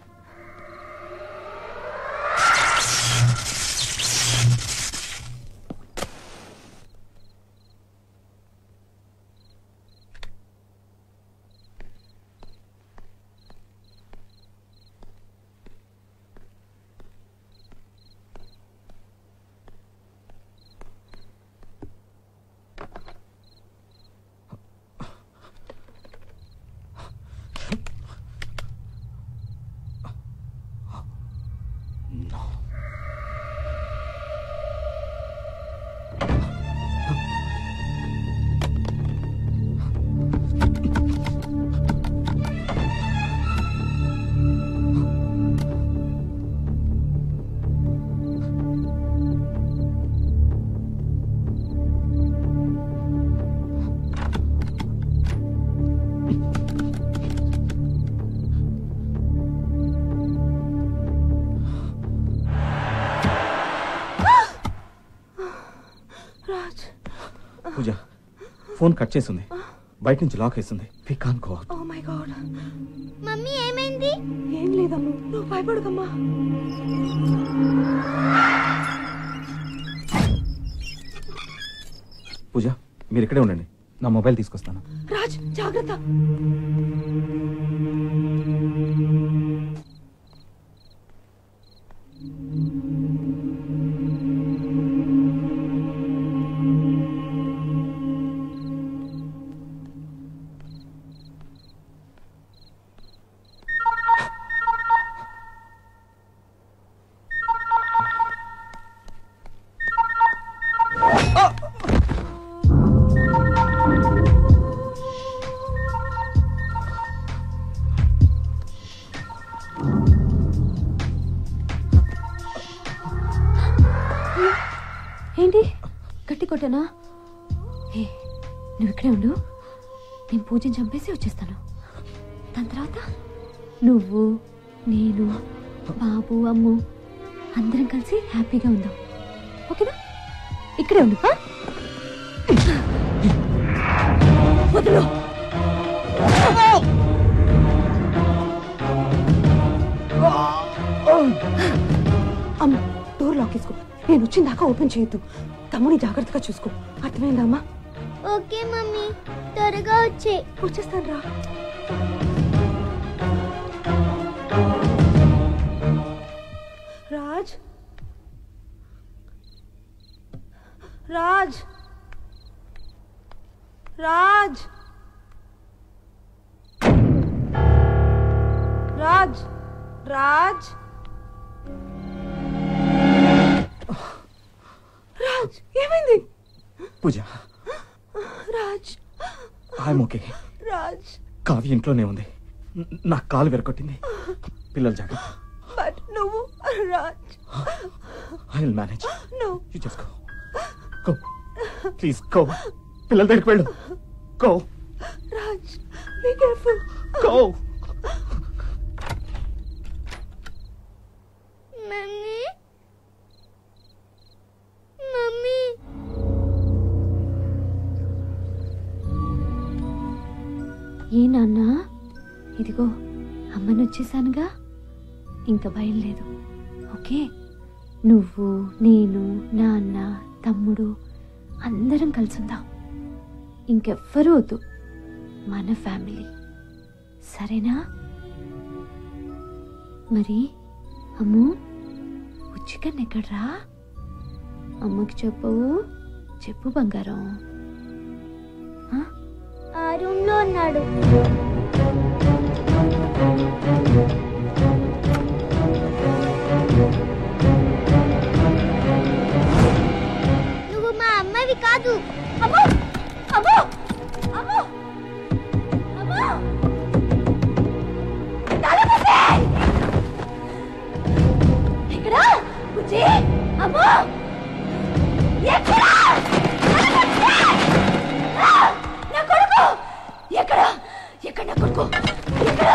Raj Pooja phone cut చేసింది బయట నుంచి లాక్ వేసింది we can go oh my god mummy ఏమైంది ఏం లేదమ్ము నువ్వు భయపడకమ్మా పూజ మీరు ఇక్కడే ఉండండి నా మొబైల్ తీసుకొస్తాను రాజ్ జాగ్రత్త ఏంటి గట్టి కొట్టనా ఏ నువ్వు ఇక్కడే ఉండు నేను పూజని చంపేసి వచ్చేస్తాను దాని తర్వాత నువ్వు నేను బాబు అమ్ము అందరం కలిసి హ్యాపీగా ఉందాం ఓకేనా ఇక్కడే ఉండు ఆ? వదులు అమ్మ డోర్ లాక్ వేసుకో నేను వచ్చిన దాకా ఓపెన్ చేయొద్దు తమ్ముని జాగ్రత్తగా చూసుకో అర్థమైందా అమ్మా ఓకే మమ్మీ త్వరగా వచ్చే వచ్చేస్తాను రా రాజ్ రాజ్ రాజ్ రాజ్ రాజ్ రాజ్ ఏమైంది పూజ రాజ్ ఐఎమ్ ఓకే రాజ్ కావ్య ఇంట్లోనే ఉంది న- నా కాలు విరగొట్టింది పిల్లలు జాగ్రత్త బట్ నువ్వు Raj I will manage no you just go go please go పిల్లల దగ్గరికి వెళ్ళు go Raj be careful go mummy mummy ఏ నాన్న ఇదిగో అమ్మని వచ్చేసానుగా ఇంకా భయం లేదు ఓకే నువ్వు నేను నాన్న తమ్ముడు అందరం కలిసుందాం ఇంకెవ్వరూ వద్దు మన ఫ్యామిలీ సరేనా మరి అమ్ము ఉచ్చికన్ ఎక్కడ్రా అమ్మకి చెప్పవు చెప్పు బంగారం ఆ రూమ్ లో ఉన్నాడు నువ్వు మా అమ్మవి కాదు అమ్మో అమ్మో అమ్మో అమ్మో తలపేసేయ్! ఇక్కడ బుజ్జి అమ్మో ఎక్కడ తలపేసేయ్! ఆ! నా కొడుకు ఎక్కడ ఎక్కడ నా కొడుకు ఎక్కడ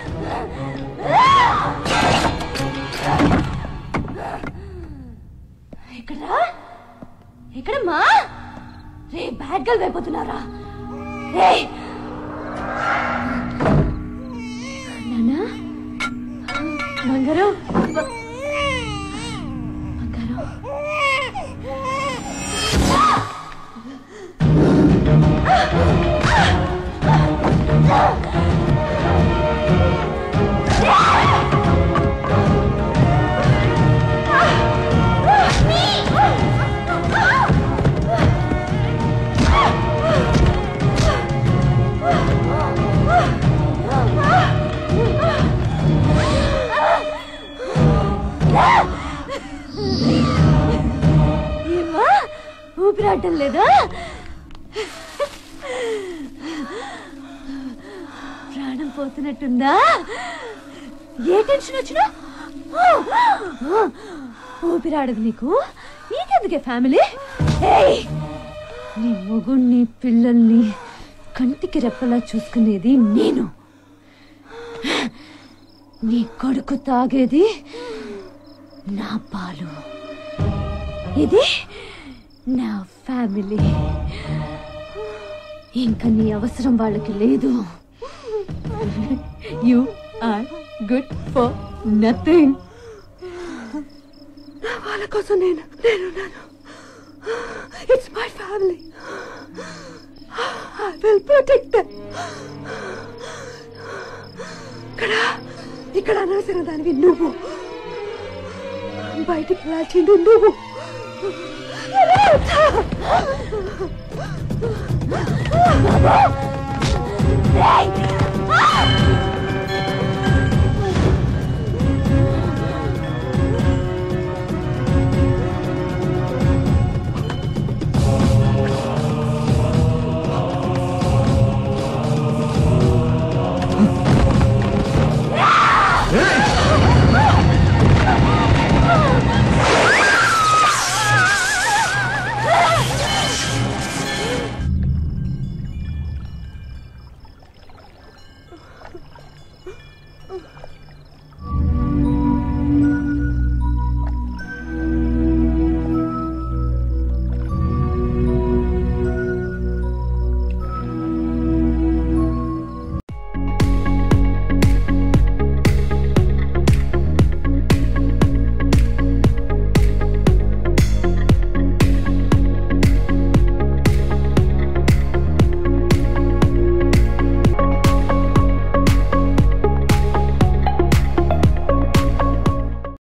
ఎక్కడా ఎక్కడమ్మా రే బ్యాడ్ గర్ల్ అయిపోతున్నారా రే నానా బంగారం బంగారం ఏమ్మా ఊపిరాటం లేదా ప్రాణం పోతున్నట్టుందా ఏ టెన్షన్ వచ్చినా ఊపిరాడదు నీకు నీకెందుకే ఫ్యామిలీ ఏయ్! నీ మొగుణ్ణి పిల్లల్ని కంటికి రెప్పలా చూసుకునేది నేను నీ కొడుకు తాగేది నా పాలు ఇది నా ఫ్యామిలీ ఇంకా నీ అవసరం వాళ్ళకి లేదు you are good for nothing నా వాళ్ళ కోసం నేను నేనున్నాను it's my family I will protect ఇక్కడ ఇక్కడ అనవసరం దానివి నువ్వు బయటికి వెళ్ళాల్సింది నువ్వు Hey! Ah!